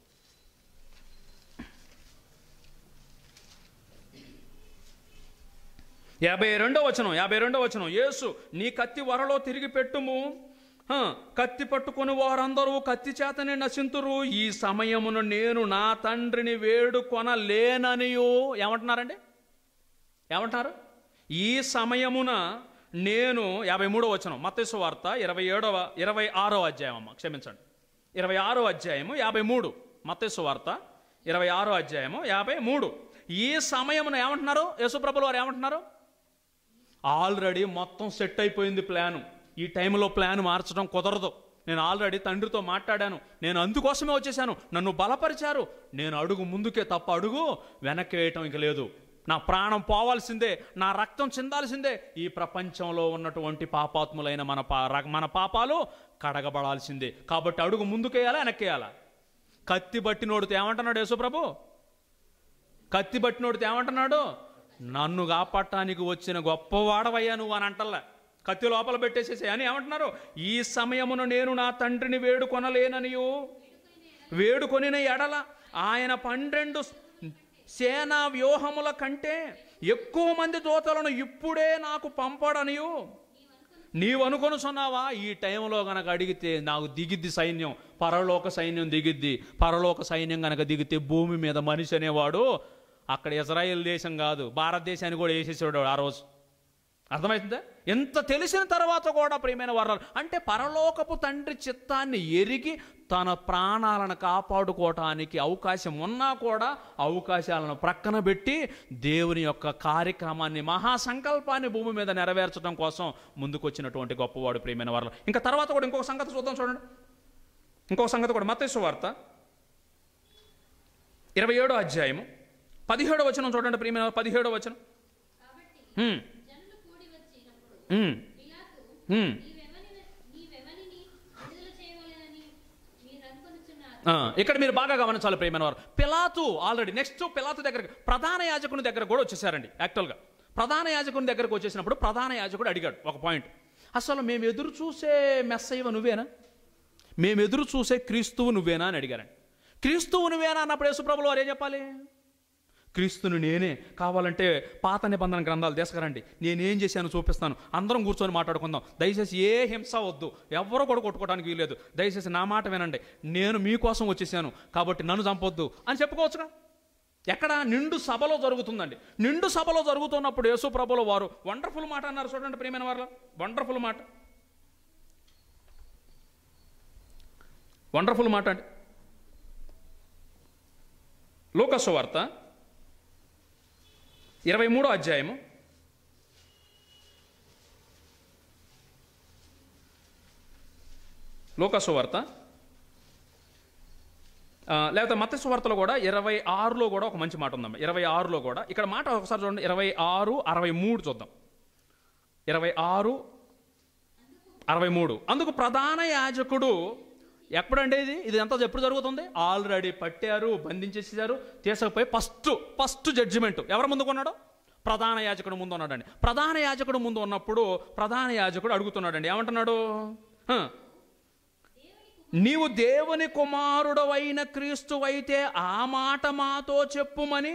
యాభై రెండో వచనం యాభై రెండో వచనం యేసు నీ కత్తి వరలో తిరిగి పెట్టుము హ, కత్తి పట్టుకొని వారందరూ కత్తి చేతనే నశింతురు ఈ సమయమును నేను నా తండ్రిని వేడుకొనలేననియు ఏమంటున్నారండి ఏమంటున్నారు ఈ సమయమున నేను యాభై మూడో వచనం మత్స్సు వార్త ఇరవై ఏడవ ఇరవై ఆరో అధ్యాయం అమ్మ క్షమించండి ఇరవై ఆరో అధ్యాయము యాభై మూడు మత్స్సు వార్త ఇరవై ఆరో అధ్యాయము యాభై మూడు ఈ సమయమున ఏమంటున్నారు యేసుప్రభులు వారు ఏమంటున్నారు ఆల్రెడీ మొత్తం సెట్ అయిపోయింది ప్లాను ఈ టైంలో ప్లాన్ మార్చడం కుదరదు నేను ఆల్రెడీ తండ్రితో మాట్లాడాను నేను అందుకోసమే వచ్చేసాను నన్ను బలపరిచారు నేను అడుగు ముందుకే తప్ప అడుగు వెనక్కి వేయటం ఇంక లేదు నా ప్రాణం పోవాల్సిందే నా రక్తం చెందాల్సిందే ఈ ప్రపంచంలో ఉన్నటువంటి పాపాత్ములైన మన పా ర- మన పాపాలు కడగబడాల్సిందే కాబట్టి అడుగు ముందుకేయాలా వెనక్కేయాలా కత్తి బట్టినోడితో ఏమంటున్నాడు యేసుప్రభు కత్తి పట్టినోడితే ఏమంటున్నాడు నన్ను కాపాడటానికి వచ్చిన గొప్పవాడవయ్యా నువ్వు అని అంటల్లా కత్తి లోపల పెట్టేసేసి అని ఏమంటున్నారు ఈ సమయమును నేను నా తండ్రిని వేడుకొనలేననియు వేడుకొనిన ఎడల ఆయన పన్నెండు సేనా వ్యూహముల కంటే ఎక్కువ మంది దూతలను ఇప్పుడే నాకు పంపడనియు నీవు అనుకొనుచున్నావా ఈ టైంలో గనక అడిగితే నాకు దిగిద్ది సైన్యం పరలోక సైన్యం దిగిద్ది పరలోక సైన్యం గనక దిగితే భూమి మీద మనిషి అనేవాడు అక్కడ ఇజ్రాయెల్ దేశం కాదు భారతదేశాన్ని కూడా వేసేసాడు ఆ రోజు అర్థమవుతుందా ఎంత తెలిసిన తర్వాత కూడా ప్రియమైన వారు అంటే పరలోకపు తండ్రి చిత్తాన్ని ఎరిగి తన ప్రాణాలను కాపాడుకోవటానికి అవకాశం ఉన్నా కూడా అవకాశాలను ప్రక్కన పెట్టి దేవుని యొక్క కార్యక్రమాన్ని మహాసంకల్పాన్ని భూమి మీద నెరవేర్చడం కోసం ముందుకొచ్చినటువంటి గొప్పవాడు ప్రియమైన వారు ఇంకా తర్వాత కూడా ఇంకొక సంగతి చూద్దాం చూడండి ఇంకొక సంగతి కూడా మతేశ్వ వార్త ఇరవై ఏడో అధ్యాయము పదిహేడో వచనం చూడండి ప్రియమైన వారు, పదిహేడో వచనం కాబట్టి హ్మ్, జనులు కూడి వచ్చినప్పుడు హ్మ్, పిలాతు హ్మ్. నీవెవని నీవెవనిని విడుదల చేయవలెనని మీరు అనుకొనుచున్నారు ఆ, ఇక్కడ మీరు బాగా గమనించాలి ప్రియమైన వారు పిలాతు ఆల్రెడీ నెక్స్ట్ పిలాతు దగ్గర ప్రధాన యాజకుని దగ్గర కూడా వచ్చేసారండి యాక్చువల్గా ప్రధాన యాజకుని దగ్గరకు వచ్చేసినప్పుడు ప్రధాన యాజకుడు అడిగాడు ఒక పాయింట్ అసలు మేము ఎదురు చూసే మెస్సయ్యవ నువ్వేనా మేము ఎదురు చూసే క్రీస్తువు నువ్వేనా అని అడిగారండి క్రీస్తువు నువ్వేనా అన్నప్పుడు యేసుప్రభులు వారు ఏం చెప్పాలి క్రీస్తుని నేనే కావాలంటే పాత నిబంధన గ్రంథాలు తీసుకురండి నేనేం చేశాను చూపిస్తాను అందరం కూర్చొని మాట్లాడుకుందాం దయచేసి ఏ హింస వద్దు ఎవరో కూడా కొట్టుకోవడానికి వీలేదు దయచేసి నా మాట వినండి నేను మీకోసం వచ్చేసాను కాబట్టి నన్ను చంపొద్దు అని చెప్పుకోవచ్చుగా ఎక్కడ నిండు సభలో జరుగుతుందండి నిండు సభలో జరుగుతున్నప్పుడు యేసు ప్రభుల వారు వండర్ఫుల్ మాట అన్నారు చూడండి ప్రియమైన వారు వండర్ఫుల్ మాట వండర్ఫుల్ మాట అండి లోకసు వార్త ఇరవై మూడో అధ్యాయము లోకసు వార్త ఆ, లేకపోతే మత్స్సు వార్తలో కూడా ఇరవై ఆరులో కూడా ఒక మంచి మాట ఉందమ్మా ఇరవై ఆరులో కూడా ఇక్కడ మాట ఒకసారి చూడండి ఇరవై ఆరు అరవై మూడు చూద్దాం ఇరవై ఆరు అరవై మూడు అందుకు ప్రధాన యాజకుడు ఎప్పుడండి ఇది ఇది ఎంత ఎప్పుడు జరుగుతుంది ఆల్రెడీ పట్టారు బంధించేసారు తీసుకుపోయి ఫస్ట్ ఫస్ట్ జడ్జిమెంట్ ఎవరి ముందు కొన్నాడు ప్రధాన యాజకుడు ముందు ఉన్నాడండి ప్రధాన యాజకుడు ముందు ఉన్నప్పుడు ప్రధాన యాజకుడు అడుగుతున్నాడండి ఏమంటున్నాడు "హ, నీవు దేవుని కుమారుడవైన క్రీస్తువైతే ఆ మాట మాతో చెప్పుమని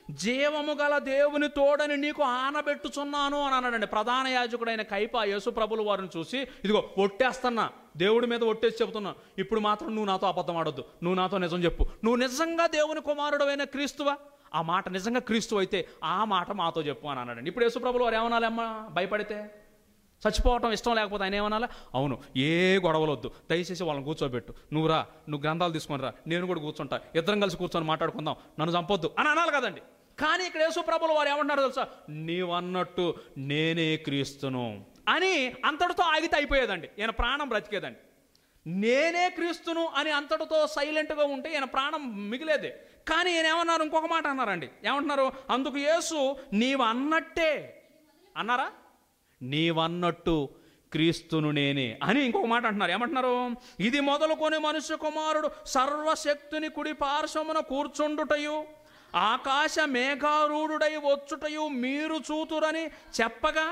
జీవము గల దేవుని తోడని నీకు ఆనబెట్టుచున్నాను అని అన్నాడండి ప్రధాన యాజకుడైన కైప యేసు ప్రభులు వారిని చూసి ఇదిగో ఒట్టేస్తున్నా దేవుడి మీద ఒట్టేసి చెబుతున్నా ఇప్పుడు మాత్రం నువ్వు నాతో అబద్ధం ఆడొద్దు నువ్వు నాతో నిజం చెప్పు నువ్వు నిజంగా దేవుని కుమారుడవైన క్రీస్తువా ఆ మాట నిజంగా క్రీస్తు అయితే ఆ మాట మాతో చెప్పు అని అన్నాడండి ఇప్పుడు యేసు ప్రభులు వారు ఏమనాలి అమ్మా భయపడితే చచ్చిపోవటం ఇష్టం లేకపోతే ఆయన ఏమనాలా అవును ఏ గొడవలు వద్దు దయచేసి వాళ్ళని కూర్చోబెట్టు నువ్వు రా నువ్వు గ్రంథాలు తీసుకొని రా నేను కూడా కూర్చుంటా ఇద్దరం కలిసి కూర్చొని మాట్లాడుకుందాం నన్ను చంపొద్దు అని అనాలి కదండి కానీ ఇక్కడ యేసు ప్రభులు వారు ఏమంటున్నారు తెలుసా నీవన్నట్టు నేనే క్రీస్తును అని అంతటితో ఆగితే అయిపోయేదండి ఈయన ప్రాణం బ్రతికేదండి నేనే క్రీస్తును అని అంతటితో సైలెంట్గా ఉంటే ఈయన ప్రాణం మిగిలేదే కానీ ఈయన ఏమన్నారు ఇంకొక మాట అన్నారండి ఏమంటున్నారు అందుకు యేసు నీవు అన్నట్టే అన్నారా నీవన్నట్టు క్రీస్తును నేనే అని ఇంకొక మాట అంటున్నారు ఏమంటున్నారు ఇది మొదలుకొని మనుష్య కుమారుడు సర్వశక్తుని కుడి పార్శ్వమున కూర్చుండుటయు ఆకాశ మేఘారూఢుడై వచ్చుటయు మీరు చూతురని చెప్పగా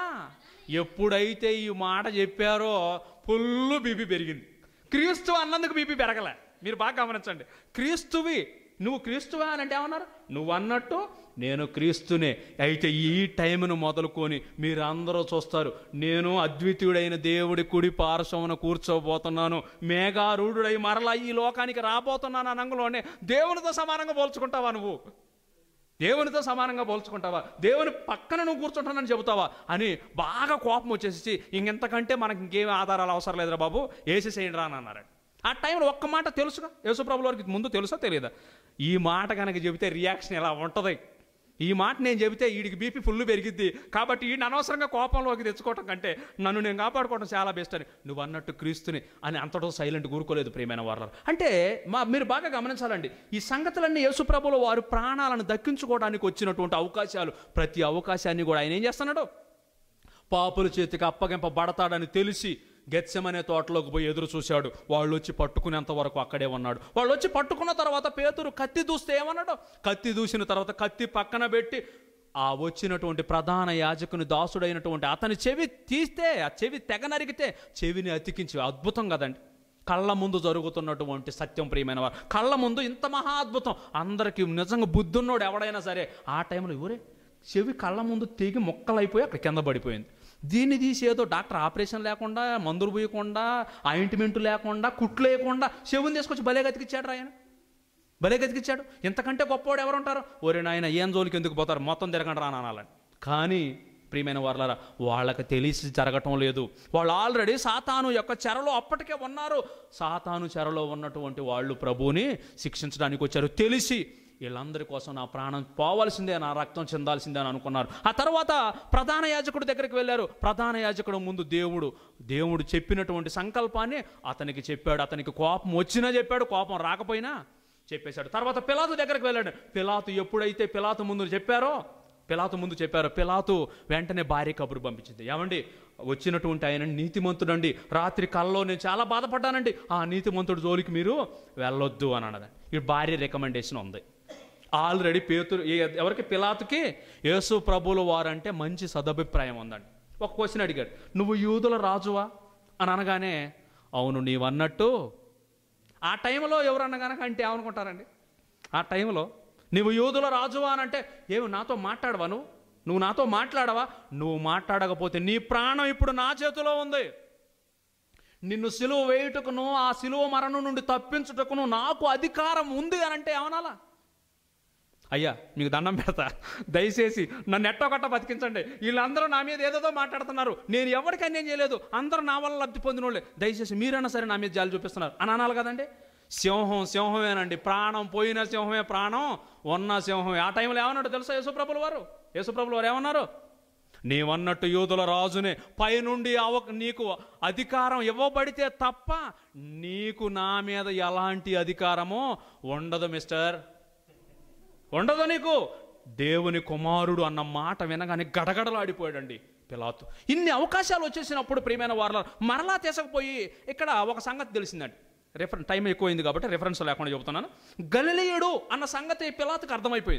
ఎప్పుడైతే ఈ మాట చెప్పారో ఫుల్లు బీపీ పెరిగింది క్రీస్తు అన్నందుకు బీపీ పెరగలే మీరు బాగా గమనించండి క్రీస్తువి నువ్వు క్రీస్తువా అని అంటే ఏమన్నారు నువ్వు అన్నట్టు నేను క్రీస్తునే అయితే ఈ టైంను మొదలుకొని మీరు అందరూ చూస్తారు నేను అద్వితీయుడైన దేవుడి కుడి పార్శ్వమున కూర్చోబోతున్నాను మేఘారూఢుడై మరలా ఈ లోకానికి రాబోతున్నాను అనంగలోనే దేవునితో సమానంగా పోల్చుకుంటావా నువ్వు దేవునితో సమానంగా పోల్చుకుంటావా దేవుని పక్కన నువ్వు కూర్చుంటానని చెబుతావా అని బాగా కోపం వచ్చేసి ఇంకెంతకంటే మనకి ఇంకేం ఆధారాలు అవసరం లేదురా బాబు వేసేసేయండి రా అని అన్నాడు ఆ టైంలో ఒక్క మాట తెలుసుగా యేసుప్రభుల వారికి ముందు తెలుసా తెలియదా ఈ మాట కనుక చెబితే రియాక్షన్ ఎలా ఉంటుంది ఈ మాట నేను చెబితే వీడికి బీపీ ఫుల్ పెరిగిద్ది కాబట్టి వీడిని అనవసరంగా కోపంలోకి తెచ్చుకోవటం కంటే నన్ను నేను కాపాడుకోవడం చాలా బెస్ట్ అని నువ్వు అన్నట్టు క్రీస్తుని అని అంతటో సైలెంట్ కూరుకోలేదు ప్రియమైన వారు అంటే మా మీరు బాగా గమనించాలండి ఈ సంగతులన్నీ యేసుప్రభులు వారు ప్రాణాలను దక్కించుకోవడానికి వచ్చినటువంటి అవకాశాలు ప్రతి అవకాశాన్ని కూడా ఆయన ఏం చేస్తున్నాడు పాపుల చేతికి అప్పగింపబడతాడని తెలిసి గెత్సెమనే తోటలోకి పోయి ఎదురు చూశాడు వాళ్ళు వచ్చి పట్టుకునేంత వరకు అక్కడే ఉన్నాడు వాళ్ళు వచ్చి పట్టుకున్న తర్వాత పేతురు కత్తి దూస్తే ఏమన్నాడు కత్తి దూసిన తర్వాత కత్తి పక్కన పెట్టి ఆ వచ్చినటువంటి ప్రధాన యాజకుని దాసుడైనటువంటి అతని చెవి తీస్తే ఆ చెవి తెగ నరిగితే చెవిని అతికించి అద్భుతం కదండి కళ్ళ ముందు జరుగుతున్నటువంటి సత్యం ప్రియమైన వారు కళ్ళ ముందు ఇంత మహా అద్భుతం అందరికీ నిజంగా బుద్ధున్నోడు ఎవడైనా సరే ఆ టైంలో ఎవరే చెవి కళ్ళ ముందు తెగి మొక్కలైపోయి అక్కడ కింద పడిపోయింది దీన్ని తీసి ఏదో డాక్టర్ ఆపరేషన్ లేకుండా మందులు పోయకుండా ఆయింట్మెంట్ లేకుండా కుట్లు లేకుండా చెవుని తీసుకొచ్చి భలే గతికిచ్చాడు ఆయన భలే గతికిచ్చాడు ఇంతకంటే గొప్పవాడు ఎవరు ఉంటారు ఒరే నాయన ఏం జోలికి ఎందుకు పోతారు మొత్తం తిరగండి రా అనాలని కానీ ప్రియమైన వారులారా వాళ్ళకి తెలిసి జరగటం లేదు వాళ్ళు ఆల్రెడీ సాతాను యొక్క చెరలో అప్పటికే ఉన్నారు సాతాను చెరలో ఉన్నటువంటి వాళ్ళు ప్రభువుని శిక్షించడానికి వచ్చారు తెలిసి వీళ్ళందరి కోసం నా ప్రాణం పోవాల్సిందే నా రక్తం చెందాల్సిందే అని అనుకున్నారు ఆ తర్వాత ప్రధాన యాజకుడి దగ్గరికి వెళ్ళారు ప్రధాన యాజకుడు ముందు దేవుడు దేవుడు చెప్పినటువంటి సంకల్పాన్ని అతనికి చెప్పాడు అతనికి కోపం వచ్చినా చెప్పాడు కోపం రాకపోయినా చెప్పేశాడు తర్వాత పిలాతు దగ్గరికి వెళ్ళాడు పిలాతు ఎప్పుడైతే పిలాతు ముందు చెప్పారో పిలాతు ముందు చెప్పారు పిలాతు వెంటనే భార్య కబురు పంపించింది ఏమండి వచ్చినటువంటి ఆయన నీతిమంతుడండి రాత్రి కల్లో నేను చాలా బాధపడ్డానండి ఆ నీతిమంతుడు జోలికి మీరు వెళ్ళొద్దు అని అన్నది ఈ భార్య రికమెండేషన్ ఉంది ఆల్రెడీ పేతురు ఏ- ఎవరికి పిలాతుకి యేసు ప్రభువుల వారంటే మంచి సదభిప్రాయం ఉందండి ఒక క్వశ్చన్ అడిగాడు నువ్వు యూదుల రాజువా అని అనగానే అవును నీవన్నట్టు ఆ టైంలో ఎవరన్నా కనుక అంటే ఏమనుకుంటారండి ఆ టైంలో నువ్వు యూదుల రాజువా అని అంటే ఏమి నాతో మాట్లాడవా నువ్వు నువ్వు నాతో మాట్లాడవా నువ్వు మాట్లాడకపోతే నీ ప్రాణం ఇప్పుడు నా చేతిలో ఉంది నిన్ను సిలువ వేయుటకును ఆ సిలువ మరణం నుండి తప్పించుటకును నాకు అధికారం ఉంది అని అంటే ఏమనాలా అయ్యా మీకు దండం పెడతా దయచేసి నన్ను ఎట్టొకట్ట బతికించండి వీళ్ళందరూ నా మీద ఏదేదో మాట్లాడుతున్నారు నేను ఎవరికి అన్యాయం చేయలేదు అందరూ నా వల్ల లబ్ధి పొందిన వాళ్ళే దయచేసి మీరైనా సరే నా మీద జాలి చూపిస్తున్నారు అని అనాలి కదండి సింహం సింహమేనండి ప్రాణం పోయిన సింహమే ప్రాణం ఉన్న సింహమే ఆ టైంలో ఏమన్నాడు తెలుసా యేసుప్రభుల వారు యేసుప్రభుల వారు ఏమన్నారు నీవన్నట్టు యూదుల రాజునే పైనుండి అవ నీకు అధికారం ఇవ్వబడితే తప్ప నీకు నా మీద ఎలాంటి అధికారమో ఉండదు మిస్టర్ ఉండదు నీకు దేవుని కుమారుడు అన్న మాట వినగానే గడగడలాడిపోయాడండి పిలాతు ఇన్ని అవకాశాలు వచ్చేసినప్పుడు ప్రియమైన వారిలో మరలా తీసుకుపోయి ఇక్కడ ఒక సంగతి తెలిసిందండి రిఫరెన్ టైం ఎక్కువైంది కాబట్టి రిఫరెన్స్ లేకుండా చెబుతున్నాను గలిలీయుడు అన్న సంగతి పిలాతుకు అర్థమైపోయింది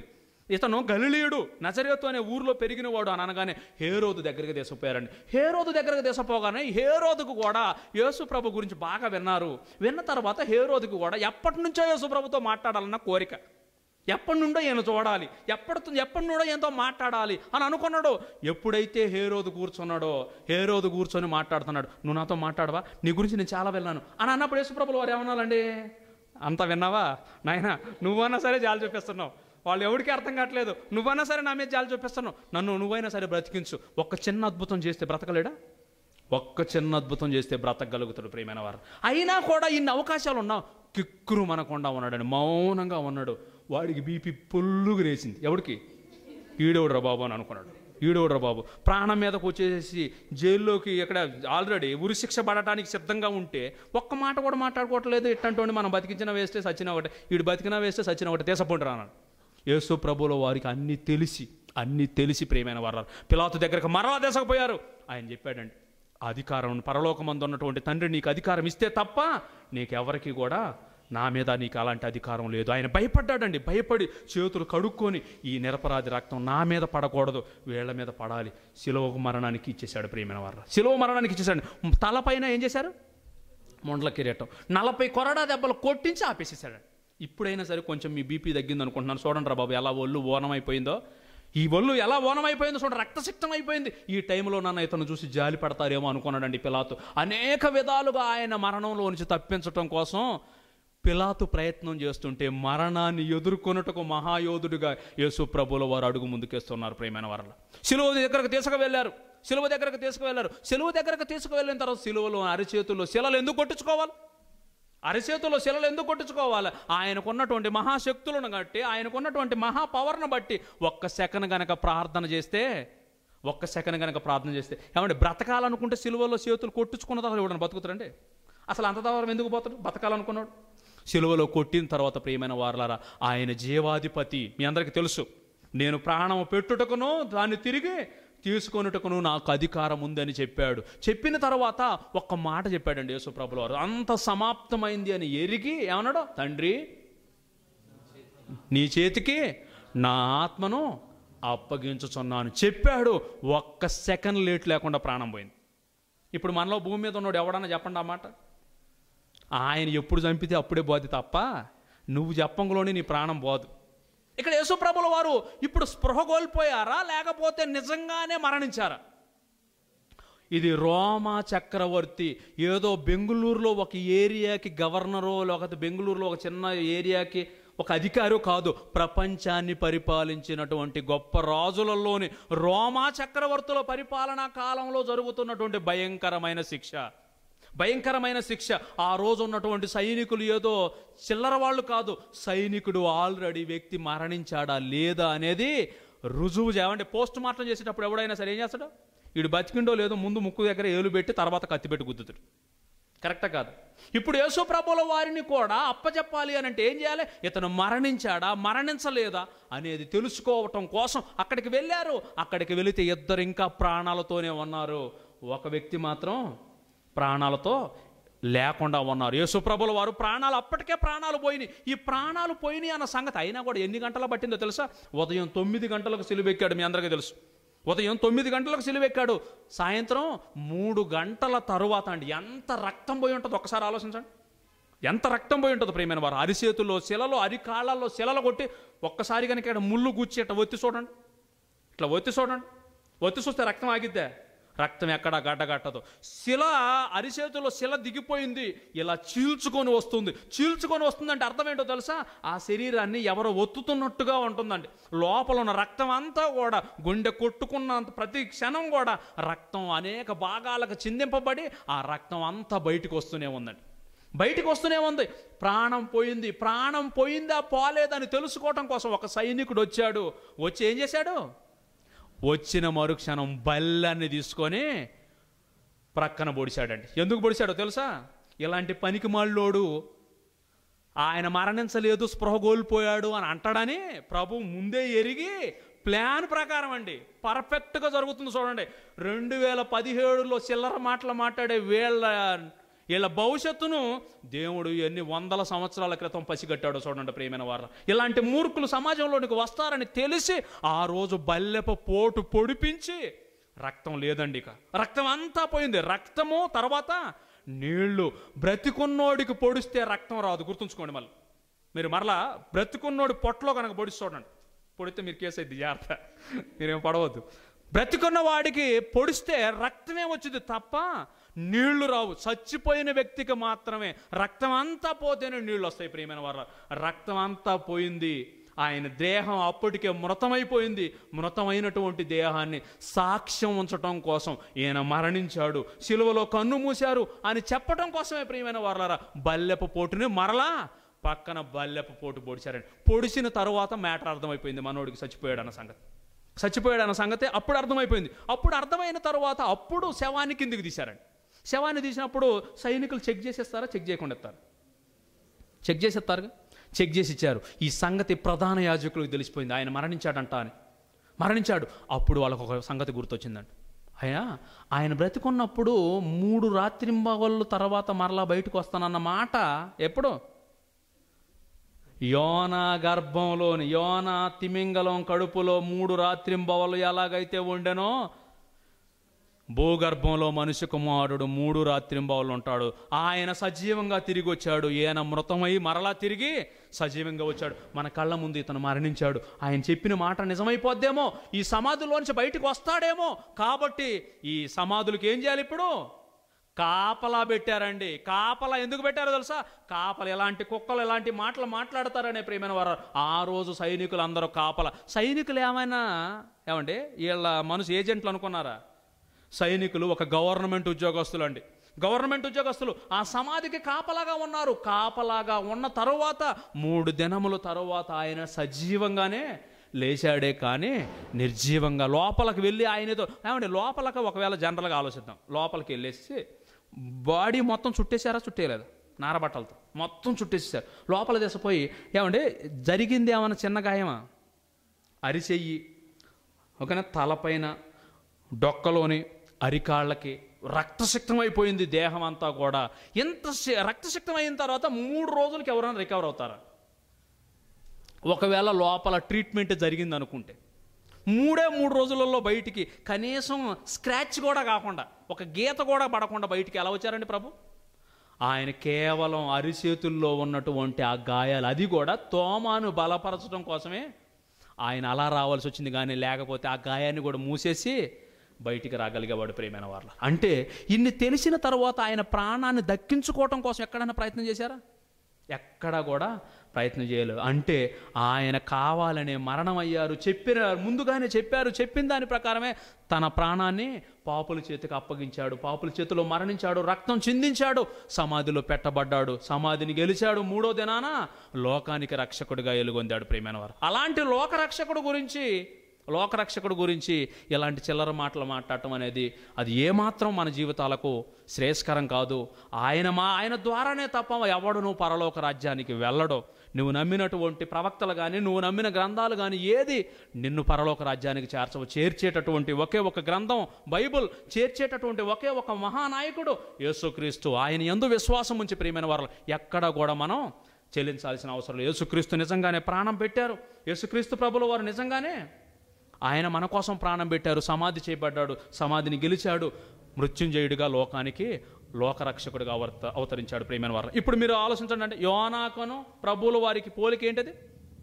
ఇతను గలిలీయుడు నజరేతు అనే ఊర్లో పెరిగినవాడు అని అనగానే హేరోదు దగ్గరికి తీసుకుపోయారండి హేరోదు దగ్గరికి తీసుకుపోగానే హేరోదుకు కూడా యేసు ప్రభు గురించి బాగా విన్నారు విన్న తర్వాత హేరోదుకు కూడా ఎప్పటి నుంచో యేసు ప్రభుతో మాట్లాడాలన్న కోరిక ఎప్పటి నుండో ఈయన చూడాలి ఎప్పటి ఎప్పటి నుండో ఈయనతో మాట్లాడాలి అని అనుకున్నాడు ఎప్పుడైతే హేరోదు కూర్చున్నాడో హేరోదు కూర్చొని మాట్లాడుతున్నాడు నువ్వు నాతో మాట్లాడవా నీ గురించి నేను చాలా వెళ్ళాను అని అన్నప్పుడు యేసుప్రభులు వారు ఏమన్నాలండి అంత విన్నావా నాయన నువ్వన్నా సరే జాలి చూపిస్తున్నావు వాళ్ళు ఎవరికి అర్థం కావట్లేదు నువ్వన్నా సరే నా మీద జాలి చూపిస్తున్నావు నన్ను నువ్వైనా సరే బ్రతికించు ఒక్క చిన్న అద్భుతం చేస్తే బ్రతకలేడా ఒక్క చిన్న అద్భుతం చేస్తే బ్రతకగలుగుతాడు ప్రియమైన వారు అయినా కూడా ఇన్ని అవకాశాలు ఉన్నా కిక్కురు మనకుండా ఉన్నాడని మౌనంగా ఉన్నాడు వాడికి బీపీ పొల్లుగు రేసింది ఎవడికి ఈడోడ్రా బాబు అని అనుకున్నాడు ఈడోడ్రా బాబు ప్రాణం మీదకు వచ్చేసి జైల్లోకి ఇక్కడ ఆల్రెడీ ఉరి శిక్ష పడటానికి సిద్ధంగా ఉంటే ఒక్క మాట కూడా మాట్లాడుకోవట్లేదు ఇట్టంటోని మనం బతికించిన వేస్తే సచిన ఒకటి వీడు బతికినా వేస్తే సచిన ఒకటి తీసపోండి అన్నాడు యేసు ప్రభుల వారికి అన్నీ తెలిసి అన్నీ తెలిసి ప్రియమైన వారు పిలాతు దగ్గరకు మరలా దేశకపోయారు ఆయన చెప్పాడండి అధికారం పరలోకమందు ఉన్నటువంటి తండ్రి నీకు అధికారం ఇస్తే తప్ప నీకెవరికి కూడా నా మీద నీకు అలాంటి అధికారం లేదు ఆయన భయపడ్డాడండి భయపడి చేతులు కడుక్కొని ఈ నిరపరాధి రక్తం నా మీద పడకూడదు వీళ్ళ మీద పడాలి శిలువకు మరణానికి ఇచ్చేశాడు ప్రియమైన వారు శిలువ మరణానికి ఇచ్చేశాడు తలపైన ఏం చేశారు మొండల కిరీటం నలభై కొరడా దెబ్బలు కొట్టించి ఆపేసేసాడు ఇప్పుడైనా సరే కొంచెం మీ బీపీ తగ్గింది అనుకుంటున్నాను చూడండి రా బాబు ఎలా ఒళ్ళు ఓనమైపోయిందో ఈ ఒళ్ళు ఎలా ఓనమైపోయిందో చూడండి రక్తసిక్తం అయిపోయింది ఈ టైంలో నన్ను ఇతను చూసి జాలి పడతారేమో అనుకున్నాడండి పిలాతు అనేక విధాలుగా ఆయన మరణంలో నుంచి తప్పించటం కోసం పిలాతు ప్రయత్నం చేస్తుంటే మరణాన్ని ఎదుర్కొనుటకు మహాయోధుడిగా యేసు ప్రభుల వారు అడుగు ముందుకేస్తున్నారు ప్రేమైన వారిలో సిలువ దగ్గరకు తీసుకువెళ్ళారు సిలువ దగ్గరకు తీసుకువెళ్ళారు సిలువ దగ్గరకు తీసుకువెళ్ళిన తర్వాత సిలువలో అరిచేతుల్లో శిలలు ఎందుకు కొట్టించుకోవాలి అరిచేతుల్లో శిలలు ఎందుకు కొట్టించుకోవాలి ఆయనకున్నటువంటి మహాశక్తులను బట్టి ఆయనకున్నటువంటి మహా పవర్ను బట్టి ఒక్క సెకండ్ గనక ప్రార్థన చేస్తే ఒక్క సెకండ్ గనక ప్రార్థన చేస్తే ఏమంటే బ్రతకాలనుకుంటే సిలువలో చేతులు కొట్టించుకున్న తర్వాత ఎవడన్నా బతుకుతారండి అసలు అంత దూరం ఎందుకు పోతాడు బతకాలనుకున్నాడు సిలువలో కొట్టిన తర్వాత ప్రియమైన వారలారా ఆయన జీవాధిపతి మీ అందరికీ తెలుసు నేను ప్రాణం పెట్టుటకును దాన్ని తిరిగి తీసుకొనుటకును నాకు అధికారం ఉందని చెప్పాడు చెప్పిన తర్వాత ఒక్క మాట చెప్పాడండి యేసుప్రభుల వారు అంత సమాప్తమైంది అని ఎరిగి ఏమన్నాడు తండ్రి నీ చేతికి నా ఆత్మను అప్పగించుచున్నాను చెప్పాడు ఒక్క సెకండ్ లేట్ లేకుండా ప్రాణం పోయింది ఇప్పుడు మనలో భూమి మీద ఉన్నాడు ఎవడన్నా చెప్పండి ఆ మాట ఆయన ఎప్పుడు చంపితే అప్పుడే పోదు తప్ప నువ్వు చెప్పంలోనే నీ ప్రాణం పోదు ఇక్కడ యేసుప్రభుల వారు ఇప్పుడు స్పృహ కోల్పోయారా లేకపోతే నిజంగానే మరణించారా ఇది రోమా చక్రవర్తి ఏదో బెంగుళూరులో ఒక ఏరియాకి గవర్నరో లేకపోతే బెంగుళూరులో ఒక చిన్న ఏరియాకి ఒక అధికారో కాదు ప్రపంచాన్ని పరిపాలించినటువంటి గొప్ప రాజులలోని రోమా చక్రవర్తుల పరిపాలనా కాలంలో జరుగుతున్నటువంటి భయంకరమైన శిక్ష భయంకరమైన శిక్ష ఆ రోజు ఉన్నటువంటి సైనికులు ఏదో చిల్లర వాళ్ళు కాదు సైనికుడు ఆల్రెడీ వ్యక్తి మరణించాడా లేదా అనేది రుజువు చేయాలంటే పోస్ట్ మార్టం చేసేటప్పుడు ఎవడైనా సరే ఏం చేస్తాడు వీడు బతికిండో లేదో ముందు ముక్కు దగ్గర ఏలు పెట్టి తర్వాత కత్తి పెట్టి గుద్దుతాడు కరెక్టా కాదు ఇప్పుడు యేసు ప్రభుల వారిని కూడా అప్పచెప్పాలి అని అంటే ఏం చేయాలి ఇతను మరణించాడా మరణించలేదా అనేది తెలుసుకోవటం కోసం అక్కడికి వెళ్ళారు అక్కడికి వెళితే ఇద్దరు ఇంకా ప్రాణాలతోనే ఉన్నారు ఒక వ్యక్తి మాత్రం ప్రాణాలతో లేకుండా ఉన్నారు యేసుప్రభుల వారు ప్రాణాలు అప్పటికే ప్రాణాలు పోయినాయి ఈ ప్రాణాలు పోయినాయి అన్న సంగతి అయినా కూడా ఎన్ని గంటల పట్టిందో తెలుసా ఉదయం తొమ్మిది గంటలకు సిలువెక్కాడు మీ అందరికీ తెలుసు ఉదయం తొమ్మిది గంటలకు సిలువెక్కాడు సాయంత్రం మూడు గంటల తరువాత అండి ఎంత రక్తం పోయి ఉంటుందో ఒకసారి ఆలోచించండి ఎంత రక్తం పోయి ఉంటుందో ప్రేమైన వారు అరిచేతుల్లో శిలలో అరికాళ్ళల్లో శిలలు కొట్టి ఒక్కసారి కనుక ఇక్కడ ముళ్ళు గుచ్చి ఇట్లా ఒత్తి చూడండి ఇట్లా ఒత్తి చూడండి ఒత్తి చూస్తే రక్తం ఆగిద్దే రక్తం ఎక్కడ గడ్డగట్టదు శిల అరిచేతుల్లో శిల దిగిపోయింది ఇలా చీల్చుకొని వస్తుంది చీల్చుకొని వస్తుందంటే అర్థం ఏంటో తెలుసా ఆ శరీరాన్ని ఎవరో ఒత్తుతున్నట్టుగా ఉంటుందండి లోపల ఉన్న రక్తం అంతా కూడా గుండె కొట్టుకున్నంత ప్రతి క్షణం కూడా రక్తం అనేక భాగాలకు చిందింపబడి ఆ రక్తం అంతా బయటికి వస్తూనే ఉందండి బయటికి వస్తూనే ఉంది ప్రాణం పోయింది ప్రాణం పోయిందా పోలేదని తెలుసుకోవటం కోసం ఒక సైనికుడు వచ్చాడు వచ్చి ఏం చేశాడు వచ్చిన మరుక్షణం బల్లాన్ని తీసుకొని ప్రక్కన పొడిచాడండి ఎందుకు పొడిచాడో తెలుసా ఇలాంటి పనికి మాళ్ళోడు ఆయన మరణించలేదు స్పృహ కోల్పోయాడు అని అంటాడని ప్రభు ముందే ఎరిగి ప్లాన్ ప్రకారం అండి పర్ఫెక్ట్గా జరుగుతుంది చూడండి రెండు వేల పదిహేడులో చిల్లర మాటలు మాట్లాడే వీళ్ళ వీళ్ళ భవిష్యత్తును దేవుడు ఎన్ని వందల సంవత్సరాల క్రితం పసిగట్టాడో చూడండి ప్రియమైన వారు ఇలాంటి మూర్ఖులు సమాజంలోనికి వస్తారని తెలిసి ఆ రోజు బల్లెప పోటు పొడిపించి రక్తం లేదండి ఇక రక్తం అంతా పోయింది రక్తము తర్వాత నీళ్లు బ్రతికున్నోడికి పొడిస్తే రక్తం రాదు గుర్తుంచుకోండి మళ్ళీ మీరు మరలా బ్రతికున్నోడి పొట్టలో కనుక పొడిచి చూడండి పొడితే మీరు కేసు అయింది జాగ్రత్త మీరేం పడవద్దు బ్రతికున్న వాడికి పొడిస్తే రక్తమే వచ్చింది తప్ప నీళ్లు రావు చచ్చిపోయిన వ్యక్తికి మాత్రమే రక్తం అంతా పోతేనే నీళ్లు వస్తాయి ప్రియమైన వారు రక్తం అంతా పోయింది ఆయన దేహం అప్పటికే మృతమైపోయింది మృతమైనటువంటి దేహాన్ని సాక్ష్యం ఉంచటం కోసం ఈయన మరణించాడు సిలువలో కన్ను మూశారు అని చెప్పటం కోసమే ప్రియమైన వారలారా బల్లెపు పోటుని మరలా పక్కన బల్లెపు పోటు పొడిచారండి పొడిచిన తరువాత మ్యాటర్ అర్థమైపోయింది మనోడికి చచ్చిపోయాడు అన్న సంగతి చచ్చిపోయాడు అన్న సంగతి అప్పుడు అర్థమైపోయింది అప్పుడు అర్థమైన తర్వాత అప్పుడు శవాన్ని కిందికి తీశారండి శవాన్ని తీసినప్పుడు సైనికులు చెక్ చేసేస్తారా చెక్ చేయకుండా ఇస్తారు చెక్ చేసేస్తారుగా చెక్ చేసి ఇచ్చారు ఈ సంగతి ప్రధాన యాజకులకు తెలిసిపోయింది ఆయన మరణించాడంట అని మరణించాడు అప్పుడు వాళ్ళకు ఒక సంగతి గుర్తొచ్చిందండి అయినా ఆయన బ్రతికున్నప్పుడు మూడు రాత్రింబవళ్ళు తర్వాత మరలా బయటకు వస్తానన్న మాట ఎప్పుడు యోనా గర్భంలోని యోనా తిమింగలం కడుపులో మూడు రాత్రింబవలు ఎలాగైతే ఉండెనో భూగర్భంలో మనిషి కుమారుడు మూడు రాత్రింబవలు ఉంటాడు ఆయన సజీవంగా తిరిగి వచ్చాడు ఈయన మృతమై మరలా తిరిగి సజీవంగా వచ్చాడు మన కళ్ళ ముందు ఇతను మరణించాడు ఆయన చెప్పిన మాట నిజమైపోద్దేమో ఈ సమాధుల్లోంచి బయటకు వస్తాడేమో కాబట్టి ఈ సమాధులకు ఏం చేయాలి ఇప్పుడు కాపలా పెట్టారండి కాపలా ఎందుకు పెట్టారో తెలుసా కాపలా ఎలాంటి కుక్కలు ఎలాంటి మాటలు మాట్లాడతారనే ప్రియమైన వారు ఆ రోజు సైనికులు అందరూ కాపలా సైనికులు ఏమైనా ఏమండి వీళ్ళ మనసు ఏజెంట్లు అనుకున్నారా సైనికులు ఒక గవర్నమెంట్ ఉద్యోగస్తులు అండి గవర్నమెంట్ ఉద్యోగస్తులు ఆ సమాధికి కాపలాగా ఉన్నారు కాపలాగా ఉన్న తరువాత మూడు దినముల తరువాత ఆయన సజీవంగానే లేచాడే కానీ నిర్జీవంగా లోపలికి వెళ్ళి ఆయనతో ఏమండి లోపలకి ఒకవేళ జనరల్గా ఆలోచిద్దాం లోపలికి వెళ్ళేసి బాడీ మొత్తం చుట్టేశారా చుట్టేయలేదా నారబట్టలతో మొత్తం చుట్టేసేసారు లోపల దేశపోయి ఏమండి జరిగింది ఏమన్నా చిన్న గాయమా అరిచెయ్యి ఒకనా తలపైన డొక్కలోని అరికాళ్ళకి రక్తశక్తమైపోయింది దేహం అంతా కూడా ఎంత శ- రక్తశక్తం అయిన తర్వాత మూడు రోజులకి ఎవరైనా రికవర్ అవుతారా ఒకవేళ లోపల ట్రీట్మెంట్ జరిగింది అనుకుంటే మూడే మూడు రోజులలో బయటికి కనీసం స్క్రాచ్ కూడా కాకుండా ఒక గీత కూడా పడకుండా బయటికి ఎలా వచ్చారండి ప్రభు ఆయన కేవలం అరిచేతుల్లో ఉన్నటువంటి ఆ గాయాలు అది కూడా తోమాను బలపరచడం కోసమే ఆయన అలా రావాల్సి వచ్చింది కానీ లేకపోతే ఆ గాయాన్ని కూడా మూసేసి బయటికి రాగలిగేవాడు ప్రేమైన వాళ్ళ అంటే ఇన్ని తెలిసిన తర్వాత ఆయన ప్రాణాన్ని దక్కించుకోవటం కోసం ఎక్కడైనా ప్రయత్నం చేశారా ఎక్కడా కూడా ప్రయత్నం చేయలేదు అంటే ఆయన కావాలనే మరణం అయ్యారు చెప్పిన ముందుగానే చెప్పారు చెప్పిన దాని ప్రకారమే తన ప్రాణాన్ని పాపుల చేతికి అప్పగించాడు పాపుల చేతిలో మరణించాడు రక్తం చిందించాడు సమాధిలో పెట్టబడ్డాడు సమాధిని గెలిచాడు మూడో దినాన లోకానికి రక్షకుడిగా ఎలుగొందాడు ప్రేమైన వారు అలాంటి లోక రక్షకుడు గురించి లోకరక్షకుడు గురించి ఇలాంటి చిల్లర మాటలు మాట్లాడటం అనేది అది ఏమాత్రం మన జీవితాలకు శ్రేయస్కరం కాదు ఆయన మా ఆయన ద్వారానే తప్ప ఎవడును పరలోక రాజ్యానికి వెళ్ళడు నువ్వు నమ్మినటువంటి ప్రవక్తలు కానీ నువ్వు నమ్మిన గ్రంథాలు కానీ ఏది నిన్ను పరలోక రాజ్యానికి చేర్చవు చేర్చేటటువంటి ఒకే ఒక గ్రంథం బైబుల్ చేర్చేటటువంటి ఒకే ఒక మహానాయకుడు యేసుక్రీస్తు ఆయన ఎందు విశ్వాసం ఉంచి ప్రియమైన వారు ఎక్కడ కూడా మనం చెల్లించాల్సిన అవసరం లేదు యేసుక్రీస్తు నిజంగానే ప్రాణం పెట్టారు యేసుక్రీస్తు ప్రభుల వారు నిజంగానే ఆయన మన కోసం ప్రాణం పెట్టారు సమాధి చేయబడ్డాడు సమాధిని గెలిచాడు మృత్యుంజయుడిగా లోకానికి లోకరక్షకుడిగా అవత అవతరించాడు ప్రేమైన వారు ఇప్పుడు మీరు ఆలోచించండి అంటే యోనాకను ప్రభువుల వారికి పోలిక ఏంటది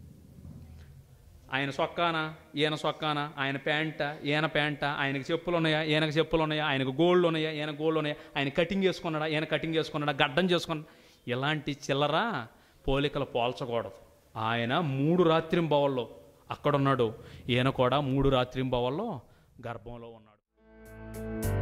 ఆయన సొక్కాన ఈయన సొక్కాన ఆయన ప్యాంట ఈయన ప్యాంట ఆయనకి చెప్పులు ఉన్నాయా ఈయనకి చెప్పులు ఉన్నాయా ఆయనకు గోల్డ్ ఉన్నాయా ఈయన గోల్డ్ ఉన్నాయా ఆయన కటింగ్ చేసుకున్నాడా ఈయన కటింగ్ చేసుకున్నాడా గడ్డం చేసుకున్నాడా ఇలాంటి చిల్లర పోలికలు పోల్చకూడదు ఆయన మూడు రాత్రింబవల్లో అక్కడున్నాడు ఈయన కూడా మూడు రాత్రింబవల్లో గర్భంలో ఉన్నాడు